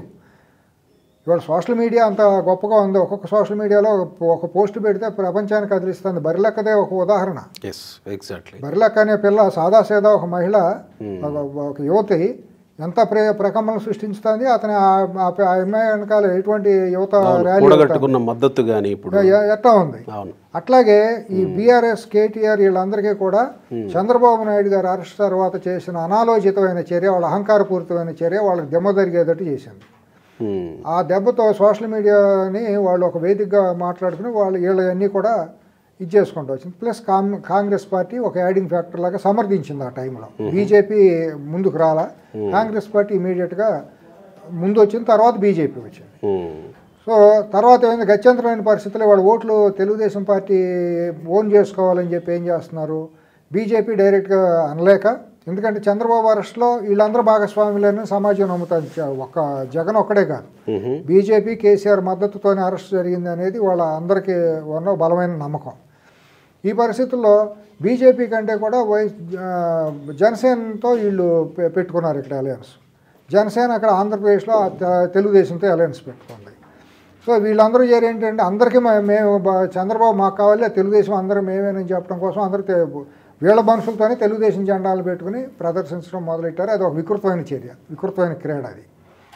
ఇవాళ సోషల్ మీడియా అంత గొప్పగా ఉంది ఒక్కొక్క సోషల్ మీడియాలో ఒక పోస్ట్ పెడితే ప్రపంచానికి కదిలిస్తుంది బరిలెక్కదే ఒక ఉదాహరణ ఎస్ ఎగ్జాక్ట్లీ బరిలెక్క అనే పిల్ల సాదాసేదా ఒక మహిళ ఒక- ఒక యువతి ఎంత ప్రే ప్రకంపనలు సృష్టించుతుంది అతని ఆ- ఆ ఆ అమ్మాయి వెనకాల ఎటువంటి యువత ర్యాలీ కూడగట్టుకున్న మద్దతు కానీ ఇప్పుడు ఎ- ఎట్లా ఉంది అవును అట్లాగే ఈ బీఆర్ఎస్ కేటీఆర్ వీళ్ళందరికీ కూడా చంద్రబాబు నాయుడు గారు అరెస్ట్ తర్వాత చేసిన అనాలోచితమైన చర్య వాళ్ళ అహంకారపూరితమైన చర్య వాళ్ళకి దెబ్బ జరిగేటట్టు చేసింది ఉమ్, ఆ దెబ్బతో సోషల్ మీడియాని వాళ్ళు ఒక వేదికగా మాట్లాడుకుని వాళ్ళు వీళ్ళన్నీ కూడా ఇది చేసుకుంటూ వచ్చింది ప్లస్ కాం కాంగ్రెస్ పార్టీ ఒక యాడింగ్ ఫ్యాక్టర్ లాగా సమర్థించింది ఆ టైంలో బీజేపీ ముందుకు రాలా కాంగ్రెస్ పార్టీ ఇమీడియట్గా ముందు వచ్చింది తర్వాత బీజేపీ వచ్చింది ఉమ్, సో తర్వాత ఏమైంది గత్యంతరమైన పరిస్థితుల్లో వాళ్ళ ఓట్లు తెలుగుదేశం పార్టీ ఓన్ చేసుకోవాలని చెప్పి ఏం చేస్తున్నారు బీజేపీ డైరెక్ట్గా అనలేక ఎందుకంటే చంద్రబాబు అరెస్ట్లో వీళ్ళందరూ భాగస్వాములని సమాజం నమ్ముతారు చ- ఒక్క జగన్ ఒక్కడే కాదు ఉహు, బీజేపీ కేసీఆర్ మద్దతుతోనే అరెస్ట్ జరిగింది అనేది వాళ్ళ అందరికీ ఉన్న బలమైన నమ్మకం ఈ పరిస్థితుల్లో బీజేపీ కంటే కూడా వై ఆ, జనసేనతో వీళ్ళు పె- పెట్టుకున్నారు ఇక్కడ అలయన్స్ జనసేన అక్కడ ఆంధ్రప్రదేశ్లో ఆ తె- తెలుగుదేశంతో అలయన్స్ పెట్టుకుంది సో వీళ్ళందరూ చేరి ఏంటంటే అందరికీ మ- మేము బ- చంద్రబాబు మాకు కావాలి ఆ తెలుగుదేశం అందరూ మేమేనని చెప్పడం కోసం అందరూ తె- వీళ్ళ మనుషులతోనే తెలుగుదేశం జెండాలు పెట్టుకుని ప్రదర్శించడం మొదలెట్టారు అది ఒక వికృతమైన చర్య వికృతమైన క్రీడ అది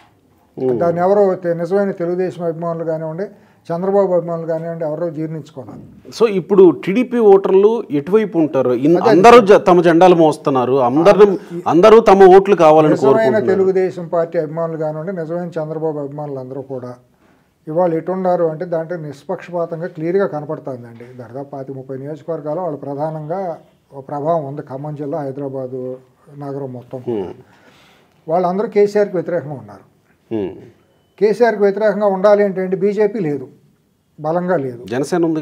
దాన్ని ఎవరో తె- నిజమైన తెలుగుదేశం అభిమానులు కానివ్వండి చంద్రబాబు అభిమానులు కానివ్వండి ఎవరో జీర్ణించుకోవాలి సో ఇప్పుడు టీడీపీ ఓటర్లు ఎటువైపు ఉంటారు ఇన్- అందరూ జ- తమ జెండాలు మోస్తున్నారు అందరూ అందరూ తమ ఓట్లు కావాలని నిజమైన కోరుకుంటున్నారు తెలుగుదేశం పార్టీ అభిమానులు కానివ్వండి నిజమైన చంద్రబాబు అభిమానులు అందరూ కూడా ఇవాళ ఎటున్నారు అంటే దాంట్లో నిష్పక్షపాతంగా క్లియర్గా కనపడుతుందండి దాదాపు పాతి ముప్పై నియోజకవర్గాలు వాళ్ళు ప్రధానంగా ఒక ప్రభావం ఉంది ఖమ్మం జిల్లా హైదరాబాదు నగరం మొత్తం కూడా. వాళ్ళందరూ కేసీఆర్కి వ్యతిరేకంగా ఉన్నారు ఉమ్. కేసీఆర్కి వ్యతిరేకంగా ఉండాలి అంటే ఏంటి బీజేపీ లేదు బలంగా లేదు జనసేన ఉందిగా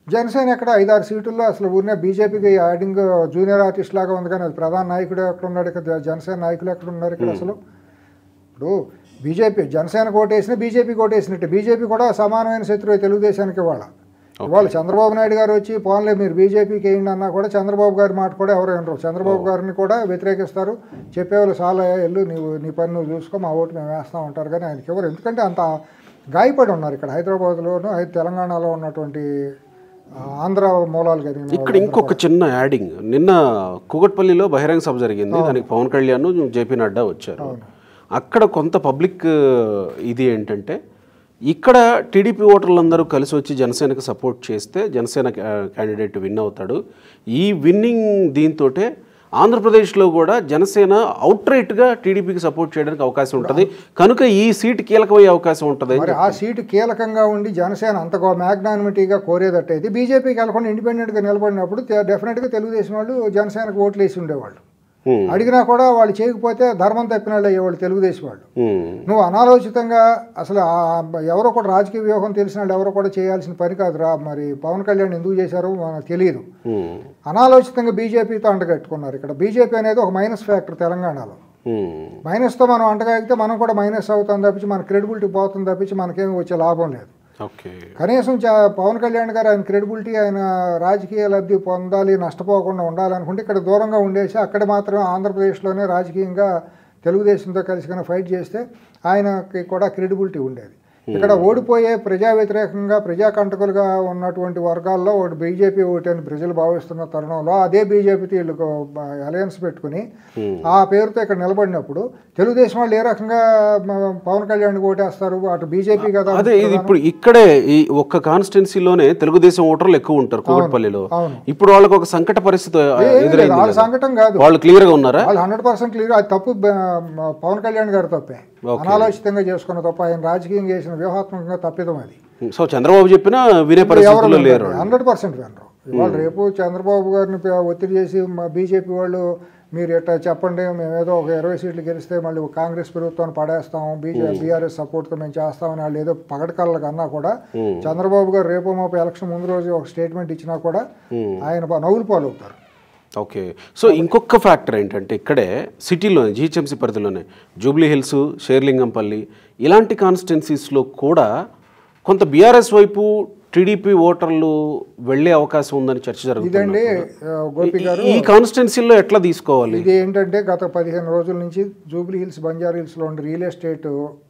జనసేన ఎక్కడ ఐదారు సీటుల్లో అసలు ఊరినే బీజేపీకి యాడింగ్ జూనియర్ ఆర్టిస్ట్ లాగా ఉంది కానీ అది ప్రధాన నాయకుడు ఎక్కడ ఉన్నాడు ఇక్కడ జనసేన నాయకులు ఎక్కడ ఉన్నారు ఇక్కడ అసలు ఇప్పుడు బీజేపీ జనసేన ఓటేసిన బీజేపీ ఓటేసినట్టు బీజేపీ కూడా సమానమైన శత్రువు తెలుగుదేశానికి ఇవాళ ఇవాళ చంద్రబాబు నాయుడు గారు వచ్చి పోన్లే మీరు బీజేపీకి వేయండి అన్నా కూడా చంద్రబాబు గారి మాట కూడా ఎవరు వినరు చంద్రబాబు గారిని కూడా వ్యతిరేకిస్తారు చెప్పేవాళ్ళు చాలా ఎల్లు నీవు నీ పని నువ్వు చూసుకో మా ఓటు మేము వేస్తాం ఉంటారు కానీ ఆయనకి ఎవరు ఎందుకంటే అంత గాయపడి ఉన్నారు ఇక్కడ హైదరాబాద్లోను హై- తెలంగాణలో ఉన్నటువంటి ఆ, ఆంధ్ర మూలాలు కలిగిన ఇక్కడ ఇంకొక చిన్న యాడింగ్ నిన్న కూకట్పల్లిలో బహిరంగ సభ జరిగింది దానికి పవన్ కళ్యాణ్ జేపీ నడ్డా వచ్చారు అక్కడ కొంత పబ్లిక్ ఇది ఏంటంటే ఇక్కడ టీడీపీ ఓటర్లందరూ కలిసి వచ్చి జనసేనకు సపోర్ట్ చేస్తే జనసేన క్యాండిడేట్ విన్ అవుతాడు ఈ విన్నింగ్ దీంతో ఆంధ్రప్రదేశ్లో కూడా జనసేన అవుట్ రైట్గా టీడీపీకి సపోర్ట్ చేయడానికి అవకాశం ఉంటుంది కనుక ఈ సీట్ కీలకమయ్యే అవకాశం ఉంటుంది మరి ఆ సీటు కీలకంగా ఉండి జనసేన అంత మ్యాగ్నానిమిటీగా కోరేదట్టయితే బీజేపీకి వెళ్ళకుండా ఇండిపెండెంట్గా నిలబడినప్పుడు తె- డెఫినెట్గా తెలుగుదేశం వాళ్ళు జనసేనకు ఓట్లు వేసి ఉండేవాళ్ళు హ్మ్. అడిగినా కూడా వాళ్ళు చేయకపోతే ధర్మం తప్పిన వాళ్ళు అయ్యేవాళ్ళు తెలుగుదేశం వాళ్ళు హ్మ్. నువ్వు అనాలోచితంగా అసలు ఆ- ఎవరో కూడా రాజకీయ వ్యూహం తెలిసిన వాళ్ళు ఎవరో కూడా చేయాల్సిన పని కాదు రా మరి పవన్ కళ్యాణ్ ఎందుకు చేశారో మనకు తెలియదు హ్మ్. అనాలోచితంగా బీజేపీతో అంటగట్టుకున్నారు ఇక్కడ బీజేపీ అనేది ఒక మైనస్ ఫ్యాక్టర్ తెలంగాణలో హ్మ్. మైనస్తో మనం అంటగాగితే మనం కూడా మైనస్ అవుతాం తప్పించి మన క్రెడిబిలిటీ పోతుంది తప్పించి మనకేమి వచ్చే లాభం లేదు ఓకే కనీసం చా- పవన్ కళ్యాణ్ గారు ఆయన క్రెడిబిలిటీ ఆయన రాజకీయ లబ్ధి పొందాలి నష్టపోకుండా ఉండాలనుకుంటే ఇక్కడ దూరంగా ఉండేసి అక్కడ మాత్రమే ఆంధ్రప్రదేశ్లోనే రాజకీయంగా తెలుగుదేశంతో కలిసి కనుక ఫైట్ చేస్తే ఆయనకి కూడా క్రెడిబిలిటీ ఉండేది ఇక్కడ ఓడిపోయే ప్రజా వ్యతిరేకంగా ప్రజాకంటకులుగా ఉన్నటువంటి వర్గాల్లో ఒకటి బీజేపీ ఓటు అని ప్రజలు భావిస్తున్న తరుణంలో అదే బీజేపీతో వీళ్ళు అలయన్స్ పెట్టుకుని ఆ పేరుతో ఇక్కడ నిలబడినప్పుడు తెలుగుదేశం వాళ్ళు ఏ రకంగా మ- పవన్ కళ్యాణ్ ఓటేస్తారు అటు బీజేపీ కదా అదే ఇది ఇప్పుడు ఇక్కడే ఈ ఒక్క కాన్స్టిట్యున్సీలోనే తెలుగుదేశం ఓటర్లు ఎక్కువ ఉంటారు కూకట్పల్లిలో అవును. ఇప్పుడు వాళ్ళకి ఒక సంకట పరిస్థితి ఆ, ఏమీ లేదు, ఎదురైంది వాళ్ళ కదా. సంకటం కాదు వాళ్ళు క్లియర్ గా ఉన్నారా వాళ్ళు హండ్రెడ్ పర్సెంట్ క్లియర్ అది తప్పు బ- మ- పవన్ కళ్యాణ్ గారి తప్పే అనాలోచితంగా చేసుకున్న తప్ప ఆయన రాజకీయం చేసిన వ్యూహాత్మకంగా తప్పిదం అది సో చంద్రబాబు చెప్పినా వినే పరిస్థితుల్లో లేరు వాళ్ళు. హండ్రెడ్ పర్సెంట్ వినరు ఇవాళ రేపు చంద్రబాబు గారిని ప- ఒత్తిడి చేసి బీజేపీ వాళ్ళు మీరు ఎట్లా చెప్పండి మేము ఏదో ఒక ఇరవై సీట్లు గెలిస్తే మళ్ళీ కాంగ్రెస్ ప్రభుత్వాన్ని పడేస్తాం బీజే బీఆర్ఎస్ సపోర్ట్తో మేము చేస్తామని వాళ్ళు ఏదో పగడకళ్ళ కన్నా కూడా చంద్రబాబు గారు రేపు మాపు ఎలక్షన్ ముందు రోజు ఒక స్టేట్మెంట్ ఇచ్చినా కూడా ఆయన ప- నవ్వులు పాలవుతారు ఓకే సో ఇంకొక ఫ్యాక్టర్ ఏంటంటే ఇక్కడే సిటీలోనే జీహెచ్ఎంసీ పరిధిలోనే జూబ్లీ హిల్స్ షేర్లింగంపల్లి ఇలాంటి కాన్స్టిట్యున్సీస్లో కూడా కొంత బీఆర్ఎస్ వైపు టీడీపీ ఓటర్లు వెళ్ళే అవకాశం ఉందని చర్చ జరుగుతుంది ఇదండి ఆ, గోపి గారు ఈ కాన్స్టిట్యున్సీలో ఎట్లా తీసుకోవాలి ఇది ఏంటంటే గత పదిహేను రోజుల నుంచి జూబ్లీ హిల్స్ బంజారా హిల్స్లో ఉండే రియల్ ఎస్టేట్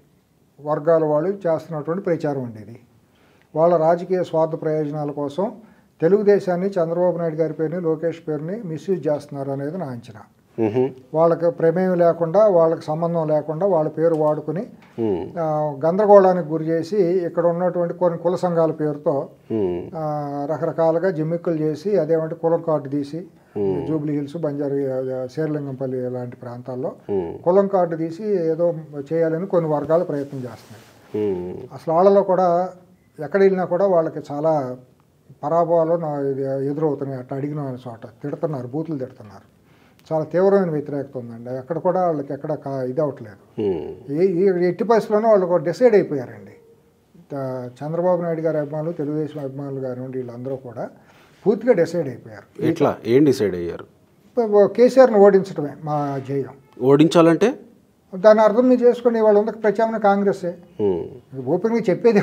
వర్గాల వాళ్ళు చేస్తున్నటువంటి ప్రచారం అండి ఇది వాళ్ళ రాజకీయ స్వార్థ ప్రయోజనాల కోసం తెలుగుదేశాన్ని చంద్రబాబు నాయుడు గారి పేరుని లోకేష్ పేరుని మిస్యూజ్ చేస్తున్నారు అనేది నా అంచనా మ్హూ. వాళ్ళకి ప్రమేయం లేకుండా వాళ్ళకి సంబంధం లేకుండా వాళ్ళ పేరు వాడుకుని మ్. ఆ, గందరగోళానికి గురి చేసి ఇక్కడ ఉన్నటువంటి కొన్ని కుల సంఘాల పేరుతో మ్. ఆ, రకరకాలుగా జిమ్మిక్కులు చేసి అదేమంటే కులం కార్డు తీసి జూబ్లీ హిల్స్ బంజారు శేర్లింగంపల్లి లాంటి ప్రాంతాల్లో మ్. కులం కార్డు తీసి ఏదో చేయాలని కొన్ని వర్గాలు ప్రయత్నం చేస్తున్నాయి మ్. అసలు వాళ్ళలో కూడా ఎక్కడ వెళ్ళినా కూడా వాళ్ళకి చాలా పరాభవాలు నా- ఇది ఎదురవుతున్నాయి అట్లా అడిగిన చోట తిడుతున్నారు బూతులు తిడుతున్నారు చాలా తీవ్రమైన వ్యతిరేకత ఉందండి అక్కడ కూడా వాళ్ళకి ఎక్కడ కా- ఇది అవ్వట్లేదు మ్. ఈ ఈ ఎట్టి పరిస్థితుల్లోనూ వాళ్ళు కూడా డిసైడ్ అయిపోయారండి త- చంద్రబాబు నాయుడు గారి అభిమానులు తెలుగుదేశం అభిమానులు కానివ్వండి వీళ్ళందరూ కూడా పూర్తిగా డిసైడ్ అయిపోయారు ఎట్లా ఏం డిసైడ్ అయ్యారు ఇప్పుడు కేసీఆర్ని ఓడించడమే మా జయం ఓడించాలంటే దాని అర్థం మీరు చేసుకుని వాళ్ళు ఉంది ప్రత్యామ్నాయ కాంగ్రెసే మ్. ఓపెన్గా చెప్పేది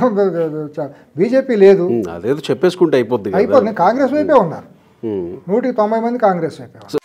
బీజేపీ లేదు మ్. అదేదో చెప్పేసుకుంటే అయిపోద్ది కదా అయిపోతుంది కాంగ్రెస్ వైపే ఉన్నారు మ్. నూటికి తొంభై మంది కాంగ్రెస్ వైపే ఉన్నారు